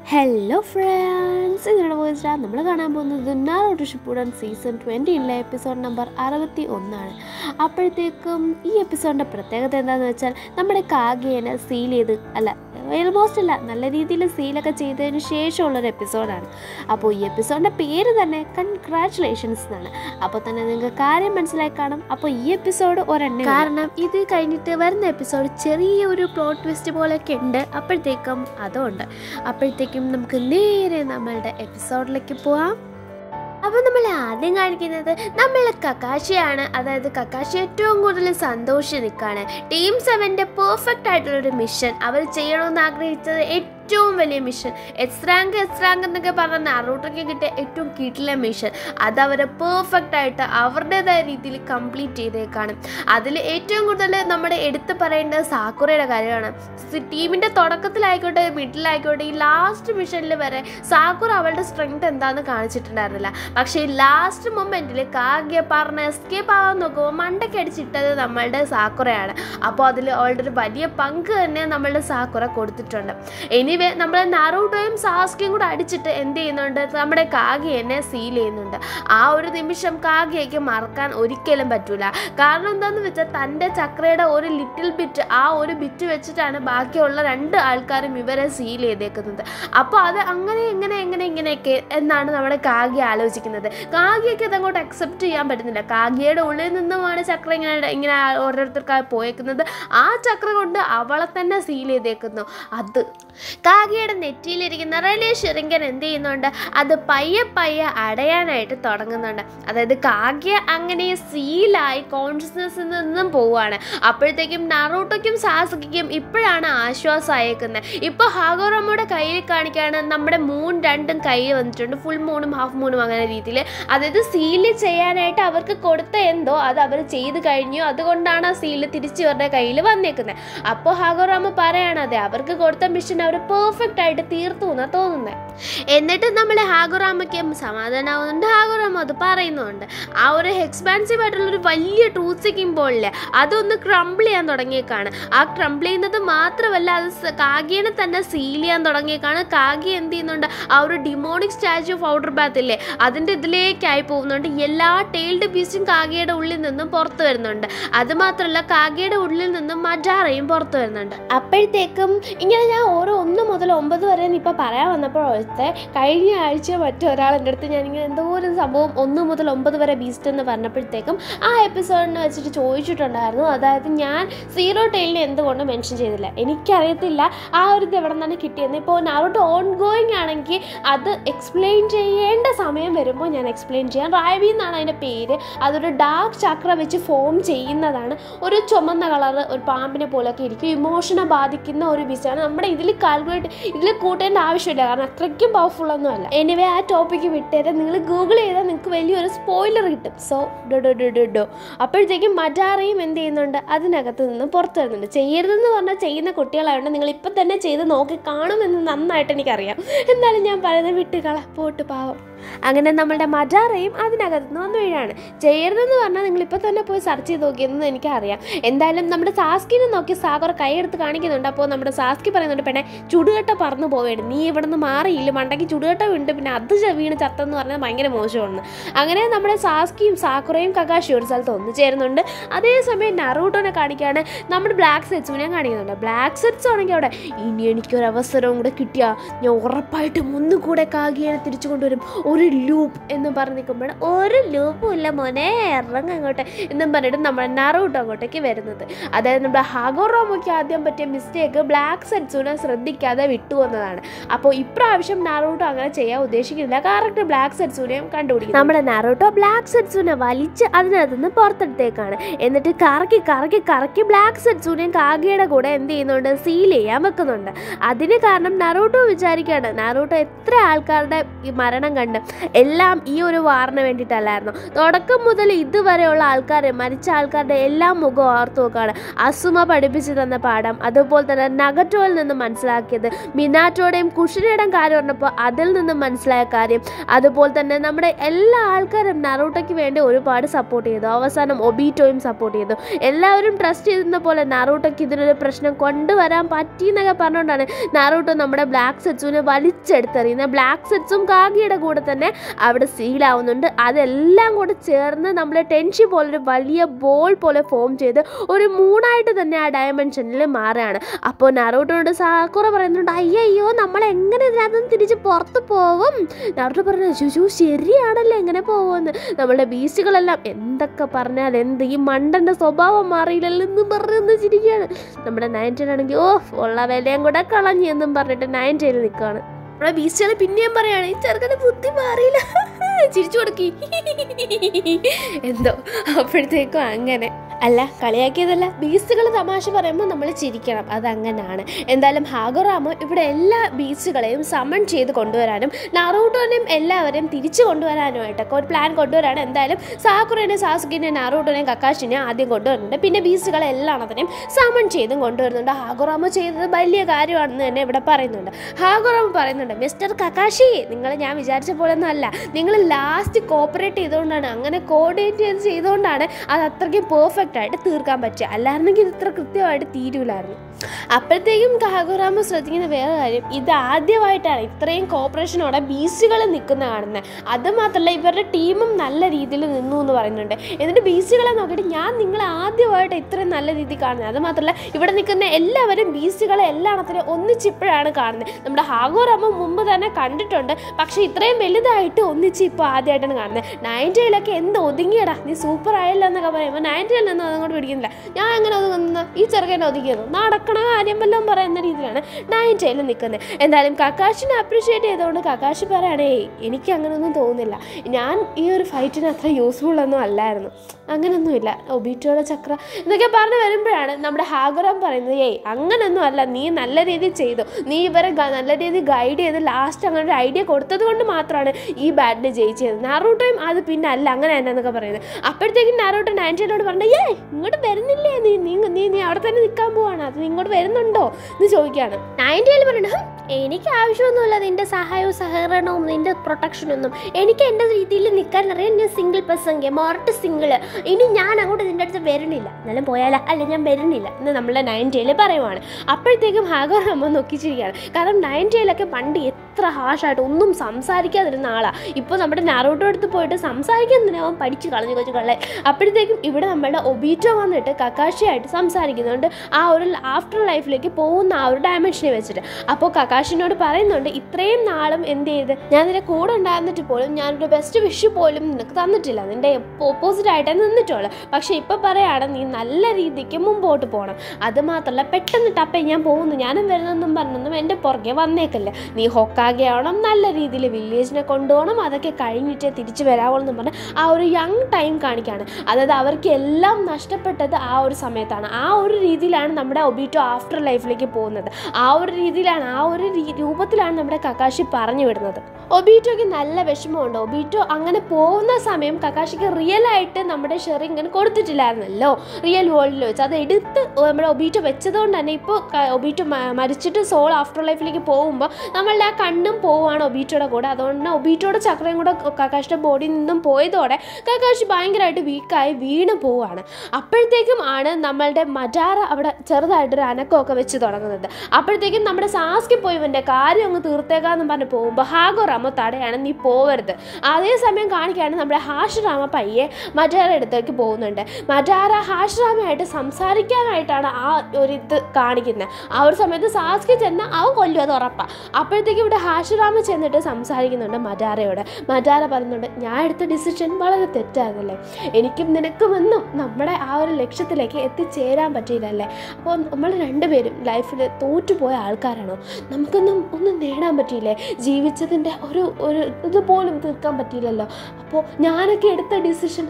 hello friends ഇതിനുള്ള voice നമ്മൾ കാണാൻ പോകുന്നത് നാളോട്ട് ഷിപ്പുടൻ സീസൺ ട്വൻറ്റിയിലെ എപ്പിസോഡ് നമ്പർ അറുപത്തി ഒന്നാണ് അപ്പോഴത്തേക്കും ഈ എപ്പിസോഡിൻ്റെ പ്രത്യേകത എന്താണെന്ന് വെച്ചാൽ നമ്മുടെ കാഗേനെ സീൽ ചെയ്ത് അല്ല ഓൾമോസ്റ്റ് അല്ല നല്ല രീതിയിൽ സീലൊക്കെ ചെയ്തതിന് ശേഷമുള്ളൊരു എപ്പിസോഡാണ് അപ്പോൾ ഈ എപ്പിസോഡിൻ്റെ പേര് തന്നെ കൺഗ്രാറ്റുലേഷൻസ് എന്നാണ് അപ്പോൾ തന്നെ നിങ്ങൾക്ക് കാര്യം മനസ്സിലായി കാണും അപ്പോൾ ഈ എപ്പിസോഡ് ഒരെണ്ണം കാരണം ഇത് കഴിഞ്ഞിട്ട് വരുന്ന എപ്പിസോഡ് ചെറിയൊരു പ്ലോട്ട് ട്വിസ്റ്റ് പോലെയൊക്കെ ഉണ്ട് അപ്പോഴത്തേക്കും അതുണ്ട് അപ്പോഴത്തേക്കും നമുക്ക് നേരെ നമ്മളുടെ എപ്പിസോഡിലേക്ക് പോവാം അപ്പോൾ നമ്മൾ ആദ്യം കാണിക്കുന്നത് നമ്മളെ കക്കാശിയാണ് അതായത് കക്കാശി ഏറ്റവും കൂടുതൽ സന്തോഷിച്ച് നിൽക്കുകയാണ് ടീം സെവൻ്റെ പെർഫെക്റ്റ് ആയിട്ടുള്ളൊരു മിഷൻ അവർ ചെയ്യണമെന്ന് ആഗ്രഹിച്ചത് ഏറ്റവും വലിയ mission S rank S rank എന്നൊക്കെ പറഞ്ഞ നാറൂട്ടൊക്കെ കിട്ടിയ ഏറ്റവും കിട്ടില്ല മിഷൻ അത് അവർ പെർഫെക്റ്റ് ആയിട്ട് അവരുടേതായ രീതിയിൽ കംപ്ലീറ്റ് ചെയ്തേക്കാണ് അതിൽ ഏറ്റവും കൂടുതൽ നമ്മുടെ എടുത്തു പറയേണ്ടത് സാക്കുറയുടെ കാര്യമാണ് ടീമിൻ്റെ തുടക്കത്തിലായിക്കോട്ടെ മിഡിലായിക്കോട്ടെ ഈ ലാസ്റ്റ് മിഷനിൽ വരെ സാക്കുറ അവളുടെ സ്ട്രെങ്ത് എന്താണെന്ന് കാണിച്ചിട്ടുണ്ടായിരുന്നില്ല പക്ഷേ ഈ ലാസ്റ്റ് മൊമെൻറ്റിൽ കാഗ്യ പറഞ്ഞ് എസ്കേപ്പ് ആവാൻ നോക്കുമ്പോൾ മണ്ടയ്ക്ക് അടിച്ചിട്ടത് നമ്മളുടെ സാക്കുറയാണ് അപ്പോൾ അതിൽ അവളുടെ ഒരു വലിയ പങ്ക് തന്നെ നമ്മളുടെ സാക്കുറ കൊടുത്തിട്ടുണ്ട് എനിവേ നമ്മൾ നാറൂട്ടോയും സാസ്കയും കൂടെ അടിച്ചിട്ട് എന്ത് ചെയ്യുന്നുണ്ട് നമ്മുടെ കാഗ്യനെ സീൽ ചെയ്യുന്നുണ്ട് ആ ഒരു നിമിഷം കാഗ്യയ്ക്ക് മറക്കാൻ ഒരിക്കലും പറ്റൂല കാരണം എന്താണെന്ന് വെച്ചാൽ തൻ്റെ ചക്രയുടെ ഒരു ലിറ്റിൽ ബിറ്റ് ആ ഒരു ബിറ്റ് വെച്ചിട്ടാണ് ബാക്കിയുള്ള രണ്ട് ആൾക്കാരും ഇവരെ സീൽ ചെയ്തേക്കുന്നത് അപ്പോൾ അത് അങ്ങനെ എങ്ങനെ എങ്ങനെ ഇങ്ങനെയൊക്കെ എന്നാണ് നമ്മുടെ കാഗ്യ ആലോചിക്കുന്നത് കാഗ്യയ്ക്ക് അതങ്ങോട്ട് അക്സെപ്റ്റ് ചെയ്യാൻ പറ്റുന്നില്ല കാഗ്യയുടെ ഉള്ളിൽ നിന്നുമാണ് ചക്ര ഇങ്ങനെ ഇങ്ങനെ ഓരോരുത്തർക്കായി പോയേക്കുന്നത് ആ ചക്ര കൊണ്ട് അവളെ തന്നെ സീൽ ചെയ്തേക്കുന്നു അത് കാഗ്യയുടെ നെറ്റിയിലിരിക്കുന്ന റലേ ഷിറിങ്കൻ എന്ത് ചെയ്യുന്നുണ്ട് അത് പയ്യെ പയ്യെ അടയാനായിട്ട് തുടങ്ങുന്നുണ്ട് അതായത് കാഗ്യ അങ്ങനെ സീലായി കോൺഷ്യസ്നെസ്സിൽ നിന്നും പോവുകയാണ് അപ്പോഴത്തേക്കും നറൂട്ടോയ്ക്കും സാസുക്കിക്കും ഇപ്പോഴാണ് ആശ്വാസമായേക്കുന്നത് ഇപ്പോൾ ഹാഗോറമ്മയുടെ കയ്യിൽ കാണിക്കുകയാണ് നമ്മുടെ മൂൺ രണ്ടും കയ്യിൽ വന്നിട്ടുണ്ട് ഫുൾ മൂണും ഹാഫ് മൂണും അങ്ങനെ രീതിയിൽ അതായത് സീല് ചെയ്യാനായിട്ട് അവർക്ക് കൊടുത്ത എന്തോ അത് അവർ ചെയ്ത് കഴിഞ്ഞു അതുകൊണ്ടാണ് ആ സീല് തിരിച്ച് ഇവരുടെ കയ്യിൽ വന്നേക്കുന്നത് അപ്പോൾ ഹാഗോറാമ പറയാണ് അതെ അവർക്ക് കൊടുത്ത മിഷൻ അവർ പെർഫെക്റ്റ് ആയിട്ട് തീർത്തു എന്നാണ് തോന്നുന്നത് എന്നിട്ട് നമ്മൾ ഹാഗുറാമയ്ക്കും സമാധാനമാവുന്നുണ്ട് ഹാഗുറാമ അത് പറയുന്നുണ്ട് ആ ഒരു എക്സ്പാൻസീവ് ആയിട്ടുള്ള ഒരു വലിയ ട്രൂത്ത് സിക്കിംഗ് ബോളില്ലേ അതൊന്ന് ക്രംബിൾ ചെയ്യാൻ തുടങ്ങിയേക്കാണ് ആ ക്രംബിൾ ചെയ്യുന്നത് മാത്രമല്ല അത് സ- കാഗിയനെ തന്നെ സീൽ ചെയ്യാൻ തുടങ്ങിയേക്കാണ് കാഗി എന്ത് ചെയ്യുന്നുണ്ട് ആ ഒരു demonic statue of outer path ഇല്ലേ അതിൻ്റെ ഇതിലേക്കായി പോകുന്നുണ്ട് എല്ലാ ടൈൽഡ് പീസും കാഗിയുടെ ഉള്ളിൽ നിന്നും പുറത്ത് വരുന്നുണ്ട് അത് മാത്രമല്ല കാഗിയുടെ ഉള്ളിൽ നിന്നും മജാറയും പുറത്ത് വരുന്നുണ്ട് അപ്പോഴത്തേക്കും ഇങ്ങനെ ഞാൻ ഓരോ ഒന്ന് മുതൽ ഒമ്പത് വരെ ഇപ്പോൾ പറയാൻ വന്നപ്പോഴത്തെ കഴിഞ്ഞ ആഴ്ച മറ്റൊരാൾ എൻ്റെ അടുത്ത് ഞാനിങ്ങനെ എന്തോ ഒരു സംഭവം ഒന്ന് മുതൽ ഒമ്പത് വരെ ബീസ്റ്റ് എന്ന് പറഞ്ഞപ്പോഴത്തേക്കും ആ എപ്പിസോഡിനെ വെച്ചിട്ട് ചോദിച്ചിട്ടുണ്ടായിരുന്നു അതായത് ഞാൻ സീറോ ടൈലിനെ എന്തുകൊണ്ട് മെൻഷൻ ചെയ്തില്ല എനിക്കറിയത്തില്ല ആ ഒരു ഇത് എവിടെ നിന്നാണ് കിട്ടിയെന്ന് ഇപ്പോൾ നാളോട്ട് ഓൺ ഗോയിങ് ആണെങ്കിൽ അത് എക്സ്പ്ലെയിൻ ചെയ്യേണ്ട സമയം വരുമ്പോൾ ഞാൻ എക്സ്പ്ലെയിൻ ചെയ്യാം റായബി എന്നാണ് അതിൻ്റെ പേര് അതൊരു ഡാർക്ക് ചക്ര വെച്ച് ഫോം ചെയ്യുന്നതാണ് ഒരു ചുമന്ന കളർ ഒരു പാമ്പിനെ പോലെയൊക്കെ ഇരിക്കും ഇമോഷനെ ബാധിക്കുന്ന ഒരു വിസയാണ് നമ്മുടെ ഇതിൽ കാൽക്കുലേറ്റ് ഇതിൽ കൂട്ടേണ്ട ആവശ്യമില്ല കാരണം അത്രയ്ക്കും പവർഫുൾ ഒന്നും അല്ല എനിവേ ആ ടോപ്പിക്ക് വിട്ടേരം നിങ്ങൾ ഗൂഗിൾ ചെയ്താൽ നിങ്ങൾക്ക് വലിയൊരു സ്പോയിലർ കിട്ടും സോ ഡോ ഡോ ഡോ ഡോ ഡോ അപ്പോഴത്തേക്കും മജാറയും എന്ത് ചെയ്യുന്നുണ്ട് അതിനകത്ത് നിന്ന് പുറത്ത് വരുന്നുണ്ട് ചെയ്യരുതെന്ന് പറഞ്ഞാൽ ചെയ്യുന്ന കുട്ടികളായതുകൊണ്ട് നിങ്ങൾ ഇപ്പം തന്നെ ചെയ്ത് നോക്കി കാണുമെന്ന് നന്നായിട്ട് എനിക്കറിയാം എന്നാലും ഞാൻ പറയുന്നത് വിട്ടുകള പോട്ട് പാവം അങ്ങനെ നമ്മളുടെ മജാറയും അതിനകത്ത് നിന്ന് വന്നു വീഴാണ് ചെയ്യരുതെന്ന് പറഞ്ഞാൽ നിങ്ങൾ ഇപ്പം തന്നെ പോയി സെർച്ച് ചെയ്ത് നോക്കിയെന്ന് എനിക്കറിയാം എന്തായാലും നമ്മുടെ സാസ്കിനെ നോക്കി സാഗർ കൈയെടുത്ത് കാണിക്കുന്നുണ്ട് അപ്പോൾ നമ്മുടെ സാസ്കി പറയുന്നുണ്ട് പെണ്ണെ ചുടുകട്ട പറന്നു പോവേണ്ട നീ ഇവിടെ നിന്ന് മാറിയില്ല മണ്ടയ്ക്ക് ചുടുകട്ട ഉണ്ട് പിന്നെ അത് ചെ- വീണ് ചത്തെന്ന് പറഞ്ഞാൽ ഭയങ്കര മോശമാണ് അങ്ങനെ നമ്മുടെ സാസ്കിയും സാക്കുറയും കകാശിയും ഒരു സ്ഥലത്ത് ഒന്നു ചേരുന്നുണ്ട് അതേസമയം നറൂട്ടോനെ കാണിക്കുകയാണ് നമ്മുടെ ബ്ലാക്ക് സെറ്റ്സുവിനെ കാണിക്കുന്നുണ്ട് ബ്ലാക്ക് സെറ്റ്സ് ആണെങ്കിൽ അവിടെ ഇനി എനിക്കൊരു അവസരവും കൂടെ കിട്ടിയാൽ ഞാൻ ഉറപ്പായിട്ടും ഒന്നുകൂടെ കാഗിയെ തിരിച്ചു കൊണ്ടുവരും ഒരു ലൂപ്പ് എന്ന് പറഞ്ഞ് നിൽക്കുമ്പോൾ ഒരു ലൂപ്പും ഇല്ല മോനെ ഇറങ്ങ അങ്ങോട്ട് എന്നും പറഞ്ഞിട്ട് നമ്മുടെ നറൂട്ടോ അങ്ങോട്ടേക്ക് വരുന്നത് അതായത് നമ്മുടെ ഹാഗോറോമോയ്ക്ക് ആദ്യം പറ്റിയ മിസ്റ്റേക്ക് ബ്ലാക്ക് സെറ്റ്സുനെ ശ്രദ്ധിക്കാതെ വിട്ടു എന്നതാണ് അപ്പോൾ ഇപ്രാവശ്യം നാറൂട്ടോ അങ്ങനെ ചെയ്യാൻ ഉദ്ദേശിക്കുന്നില്ല കറക്റ്റ് ബ്ലാക്ക് സെറ്റ്സുനെയും കണ്ടുപിടിക്കും നമ്മുടെ നാറൂട്ടോ ബ്ലാക്ക് സെറ്റ്സുനെ വലിച്ച് അതിനകത്ത് നിന്ന് പുറത്തെടുത്തേക്കാണ് എന്നിട്ട് കറക്കി കറക്കി കറക്കി ബ്ലാക്ക് സെറ്റ്സുനെയും കാഗയുടെ കൂടെ എന്ത് ചെയ്യുന്നുണ്ട് സീൽ ചെയ്യാൻ വെക്കുന്നുണ്ട് അതിന് കാരണം നറൂട്ടോ വിചാരിക്കുകയാണ് നറൂട്ടോ എത്ര ആൾക്കാരുടെ ഈ മരണം കണ്ടു പറയുന്നുണ്ട് എല്ലാം ഈ ഒരു വാറിന് വേണ്ടിയിട്ടല്ലായിരുന്നു തുടക്കം മുതൽ ഇതുവരെയുള്ള ആൾക്കാർ മരിച്ച ആൾക്കാരുടെ എല്ലാം മുഖം ഓർത്തു നോക്കുകയാണ് അസുമ പഠിപ്പിച്ചു തന്ന പാഠം അതുപോലെ തന്നെ നഗറ്റോയിൽ നിന്ന് മനസ്സിലാക്കിയത് മിനാറ്റോടെയും കുഷിനയുടെയും കാര്യം പറഞ്ഞപ്പോൾ അതിൽ നിന്നും മനസ്സിലായ കാര്യം അതുപോലെ തന്നെ നമ്മുടെ എല്ലാ ആൾക്കാരും നറൂട്ടോയ്ക്ക് വേണ്ടി ഒരുപാട് സപ്പോർട്ട് ചെയ്തു അവസാനം ഒബീറ്റോയും സപ്പോർട്ട് ചെയ്തു എല്ലാവരും ട്രസ്റ്റ് ചെയ്തിരുന്ന പോലെ നറൂട്ടോയ്ക്ക് ഇതിനൊരു പ്രശ്നം കൊണ്ടുവരാൻ പറ്റി എന്നൊക്കെ പറഞ്ഞുകൊണ്ടാണ് നാറൂട്ടോ നമ്മുടെ ബ്ലാക്ക് സെറ്റ്സുവിനെ വലിച്ചെടുത്തെറിയുന്നത് ബ്ലാക്ക് സെറ്റ്സും കാഗിയുടെ കൂടെ തന്നെ അവിടെ സീലാവുന്നുണ്ട് അതെല്ലാം കൂടെ ചേർന്ന് നമ്മളെ ടെൻഷി പോലൊരു വലിയ ബോൾ പോലെ ഫോം ചെയ്ത് ഒരു മൂണായിട്ട് തന്നെ ആ ഡയമെൻഷനിൽ മാറുകയാണ് അപ്പോൾ നറൂട്ടോട് സാക്കുറ പറയുന്നുണ്ട് അയ്യോ നമ്മൾ എങ്ങനെ ഇതിനകത്ത് നിന്ന് തിരിച്ച് പുറത്ത് പോവും നറൂട്ടോ പറഞ്ഞു ശുശു ശരിയാണല്ലോ എങ്ങനെ പോകുമെന്ന് നമ്മളുടെ ബീച്ചുകളെല്ലാം എന്തൊക്കെ പറഞ്ഞാൽ എന്ത് ഈ മണ്ടൻ്റെ സ്വഭാവം മാറിയില്ലല്ലോ എന്ന് പറഞ്ഞ് ചിരിക്കുകയാണ് നമ്മുടെ നയൻറ്റീൻ ആണെങ്കിൽ ഓ ഉള്ള വിലയും കൂടെ കളഞ്ഞു എന്നും പറഞ്ഞിട്ട് നയൻറ്റീനിൽ നിൽക്കുകയാണ് നമ്മുടെ ബീച്ചുകൾ പിന്നെയും പറയാണ് ഈ ചെറുക്കൻ്റെ ബുദ്ധി മാറിയില്ല ചിരിച്ചു കൊടുക്കി എന്തോ അപ്പോഴത്തേക്കും അങ്ങനെ അല്ല കളിയാക്കിയതല്ല ബീച്ചുകൾ തമാശ പറയുമ്പോൾ നമ്മൾ ചിരിക്കണം അതങ്ങനെയാണ് എന്തായാലും ഹാഗോറാമോ ഇവിടെ എല്ലാ ബീച്ചുകളെയും സമൺ ചെയ്ത് കൊണ്ടുവരാനും നറൂട്ടോനെയും എല്ലാവരെയും തിരിച്ചു കൊണ്ടുവരാനുമായിട്ടൊക്കെ ഒരു പ്ലാൻ കൊണ്ടുവരാണ് എന്തായാലും സാക്കുറേനെ സാസുകിനെ നറൂട്ടോനെയും കക്കാഷിനെയും ആദ്യം കൊണ്ടുവരുന്നുണ്ട് പിന്നെ ബീച്ചുകളെ എല്ലാത്തിനെയും സമൺ ചെയ്തും കൊണ്ടുവരുന്നുണ്ട് ഹാഗോറാമോ ചെയ്തത് വലിയ കാര്യമാണെന്ന് തന്നെ ഇവിടെ പറയുന്നുണ്ട് ഹാഗോറാമോ പറയുന്നുണ്ട് മിസ്റ്റർ കക്കാഷി നിങ്ങൾ ഞാൻ വിചാരിച്ച പോലെ ഒന്നും അല്ല നിങ്ങൾ ലാസ്റ്റ് കോപ്പറേറ്റ് ചെയ്തുകൊണ്ടാണ് അങ്ങനെ കോർഡിനേറ്റ് ചെയ്ത് ചെയ്തുകൊണ്ടാണ് അത് അത്രയ്ക്കും പെർഫെക്റ്റ് ആയിട്ട് തീർക്കാൻ പറ്റുക അല്ലായിരുന്നെങ്കിൽ ഇത് ഇത്ര കൃത്യമായിട്ട് തീരൂലായിരുന്നു അപ്പോഴത്തേക്കും കാഗോറാമ ശ്രദ്ധിക്കുന്ന വേറെ കാര്യം ഇത് ആദ്യമായിട്ടാണ് ഇത്രയും കോപ്പറേഷനോടെ ബീച്ചുകൾ നിൽക്കുന്ന കാണുന്നത് അത് മാത്രമല്ല ഇവരുടെ ടീമും നല്ല രീതിയിൽ നിന്നു എന്ന് പറയുന്നുണ്ട് എന്നിട്ട് ബീച്ചുകളെ നോക്കിയിട്ട് ഞാൻ നിങ്ങളെ ആദ്യമായിട്ട് ഇത്രയും നല്ല രീതിയിൽ കാണുന്നത് അത് മാത്രമല്ല ഇവിടെ നിൽക്കുന്ന എല്ലാവരും ബീച്ചുകളെ എല്ലാത്തിനും ഒന്നിച്ചിപ്പോഴാണ് കാണുന്നത് നമ്മുടെ ഹാഗോറാമ മുമ്പ് തന്നെ കണ്ടിട്ടുണ്ട് പക്ഷേ ഇത്രയും വലുതായിട്ട് ഒന്നിച്ച് ഇപ്പോൾ ആദ്യമായിട്ടാണ് കാണുന്നത് നയൻറ്റയിലൊക്കെ എന്ത് ഒതുങ്ങിയടാ നീ സൂപ്പർ ആയല്ലോ എന്നൊക്കെ പറയുമ്പോൾ നയൻറ്റയിൽ നിന്നും അതങ്ങോട്ട് പിടിക്കുന്നില്ല ഞാൻ എങ്ങനെ ഒതുങ്ങുന്നു ഈ ചെറുക്കനെ ഒതുക്കിയത് നടക്കണ കാര്യം വല്ലതും പറയുന്ന രീതിയിലാണ് നയൻറ്റയിൽ നിൽക്കുന്നത് എന്തായാലും കക്കാശിനെ അപ്രീഷിയേറ്റ് ചെയ്തുകൊണ്ട് കക്കാശി പറയണേ എനിക്ക് അങ്ങനെയൊന്നും തോന്നുന്നില്ല ഞാൻ ഈ ഒരു ഫൈറ്റിന് അത്ര യൂസ്ഫുൾ ഒന്നും അല്ലായിരുന്നു അങ്ങനെയൊന്നുമില്ല ഒബീറ്റോയുടെ ചക്ര എന്നൊക്കെ പറഞ്ഞു വരുമ്പോഴാണ് നമ്മുടെ ഹാഗുറാം പറയുന്നത് ഏയ് അങ്ങനെയൊന്നും അല്ല നീ നല്ല രീതിയിൽ ചെയ്തു നീ ഇവരെ ഗ- നല്ല രീതിയിൽ ഗൈഡ് ചെയ്ത് ലാസ്റ്റ് അങ്ങനെ ഒരു ഐഡിയ കൊടുത്തത് കൊണ്ട് മാത്രമാണ് ഈ ബാറ്റിൽ ജയിച്ചത് നാറൂട്ടോയും അത് പിന്നെ അല്ല അങ്ങനെ തന്നെ എന്നൊക്കെ പറയുന്നത് അപ്പോഴത്തേക്കും നാറൂട്ടോ നയൻറ്റീനോട് പറഞ്ഞു ഏയ് ഇങ്ങോട്ട് വരുന്നില്ലേ നീ നീ നീ നീ അവിടെ തന്നെ നിൽക്കാൻ പോവാണ് അത് നീ ഇങ്ങോട്ട് വരുന്നുണ്ടോ എന്ന് ചോദിക്കുകയാണ് നയൻറ്റീൽ പറഞ്ഞു "ഹും, എനിക്ക് ആവശ്യമൊന്നുമില്ല നിന്റെ സഹായവും സഹകരണവും നിന്റെ പ്രൊട്ടക്ഷനൊന്നും എനിക്ക് എൻ്റെ രീതിയിൽ നിൽക്കാൻ അറിയാം ഞാൻ സിംഗിൾ പേഴ്സൺ ഗെയിം ഒരട്ട് സിംഗിള് ഇനി ഞാൻ അങ്ങോട്ട് നിന്റെ അടുത്ത് വരുന്നില്ല എന്നാലും പോയാലോ അല്ല ഞാൻ വരുന്നില്ല എന്ന് നമ്മളെ നയൻറ്റയിൽ പറയുവാണ് അപ്പോഴത്തേക്കും ഹാഗർ അമ്മ നോക്കിച്ചിരിക്കുകയാണ് കാരണം നയൻറ്റയിലൊക്കെ പണ്ട് എത്ര ഹാഷായിട്ട് ഒന്നും സംസാരിക്കാതിരുന്ന ആളാണ് ഇപ്പോൾ നമ്മുടെ നാറോട്ടോ അടുത്ത് പോയിട്ട് സംസാരിക്കാൻ തന്നെ അവൻ പഠിച്ച് കളഞ്ഞു കൊച്ചു കള്ളെ അപ്പോഴത്തേക്കും ഇവിടെ നമ്മളുടെ ഒബീറ്റോ വന്നിട്ട് കക്കാഷിയായിട്ട് സംസാരിക്കുന്നുണ്ട് ആ ഒരു ആഫ്റ്റർ ലൈഫിലേക്ക് പോകുന്ന ആ ഒരു ഡയമെൻഷനെ വെച്ചിട്ട് അപ്പോൾ കക്കാഷിനോട് പറയുന്നുണ്ട് ഇത്രയും നാളും എന്ത് ചെയ്ത് ഞാൻ നിന്റെ കൂടെ ഉണ്ടായിരുന്നിട്ട് പോലും ഞാനൊരു ബെസ്റ്റ് വിഷ് പോലും നിനക്ക് തന്നിട്ടില്ല നിന്റെ ഓപ്പോസിറ്റ് ആയിട്ടേ നിന്നിട്ടുള്ളൂ പക്ഷേ ഇപ്പോൾ പറയാണ് നീ നല്ല രീതിക്ക് മുമ്പോട്ട് പോകണം അത് മാത്രമല്ല പെട്ടെന്ന് ടപ്പേ ഞാൻ പോകുന്നു ഞാനും വരുന്നെന്നും പറഞ്ഞൊന്നും എൻ്റെ പുറകെ വന്നേക്കല്ല നീ ഹൊക്കാകെ ആവണം നല്ല രീതിയിൽ വില്ലേജിനെ കൊണ്ടുപോകണം അതൊക്കെ കഴിഞ്ഞിട്ടേ തിരിച്ചു വരാവുള്ളൂ എന്ന് പറഞ്ഞ് ആ ഒരു യങ് ടൈം കാണിക്കുകയാണ് അതായത് അവർക്ക് എല്ലാം നഷ്ടപ്പെട്ടത് ആ ഒരു സമയത്താണ് ആ ഒരു രീതിയിലാണ് നമ്മുടെ ഒബീറ്റോ ആഫ്റ്റർ ലൈഫിലേക്ക് പോകുന്നത് ആ ഒരു രീതിയിലാണ് ആ ഒരു രീ- രൂപത്തിലാണ് നമ്മുടെ കക്കാശി പറഞ്ഞു വിടുന്നത് ഒബീറ്റോയ്ക്ക് നല്ല വിഷമമുണ്ട് ഒബീറ്റോ അങ്ങനെ പോകുന്ന സമയം കക്കാശിക്ക് റിയൽ ആയിട്ട് നമ്മുടെ ഷെറി ഇങ്ങനെ കൊടുത്തിട്ടില്ലായിരുന്നല്ലോ റിയൽ വേൾഡിൽ വെച്ച് അത് എടുത്ത് നമ്മുടെ ഒബീറ്റോ വെച്ചതുകൊണ്ട് തന്നെ ഇപ്പോൾ ഒബീറ്റോ മ- മരിച്ചിട്ട് സോൾ ആഫ്റ്റർ ലൈഫിലേക്ക് പോകുമ്പോൾ നമ്മളുടെ ആ കണ്ണും പോവുകയാണ് ഒബീറ്റോയുടെ കൂടെ അതുകൊണ്ട് തന്നെ ഒബീറ്റോയുടെ ചക്രയും കൂടെ കക്കാശിയുടെ ബോഡിയിൽ നിന്നും പോയതോടെ കക്കാശി ഭയങ്കരമായിട്ട് വീക്കായി വീണ് പോവുകയാണ് അപ്പോഴത്തേക്കും ആണ് നമ്മളുടെ മജാറ അവിടെ ചെറുതായിട്ടൊരു അനക്കമൊക്കെ വെച്ച് തുടങ്ങുന്നത് അപ്പോഴത്തേക്കും നമ്മുടെ സാസ്കി പോയി ഇവൻ്റെ കാര്യം അങ്ങ് തീർത്തേക്കാന്ന് പറഞ്ഞ് പോകുമ്പോൾ ഹാഗോറാമ തടയാണ് നീ പോവരുത് അതേസമയം കാണിക്കുകയാണ് നമ്മുടെ ഹാഷിറാമ പയ്യെ മജാറ അടുത്തേക്ക് പോകുന്നുണ്ട് മജാറ ഹാഷിറാമയായിട്ട് സംസാരിക്കാനായിട്ടാണ് ആ ഒരു ഇത് കാണിക്കുന്നത് ആ ഒരു സമയത്ത് സാസ്കി ചെന്ന് അവൻ കൊല്ലും അത് ഉറപ്പാണ് അപ്പോഴത്തേക്കും ഇവിടെ ഹാഷിറാമ ചെന്നിട്ട് സംസാരിക്കുന്നുണ്ട് മജാറയോട് മജാറ പറയുന്നുണ്ട് ഞാൻ എടുത്ത ഡിസിഷൻ വളരെ തെറ്റായിരുന്നല്ലേ എനിക്കും നിനക്കുമെന്നും നമ്മുടെ ആ ഒരു ലക്ഷ്യത്തിലേക്ക് എത്തിച്ചേരാൻ പറ്റിയില്ലല്ലേ അപ്പോൾ നമ്മൾ രണ്ടുപേരും ലൈഫിൽ തോറ്റുപോയ ആൾക്കാരാണോ നമുക്കൊന്നും ഒന്നും നേടാൻ പറ്റിയില്ലേ ജീവിച്ചതിൻ്റെ ഒരു ഒരു ഇതുപോലും തീർക്കാൻ പറ്റിയില്ലല്ലോ അപ്പോൾ ഞാനൊക്കെ എടുത്ത ഡിസിഷൻ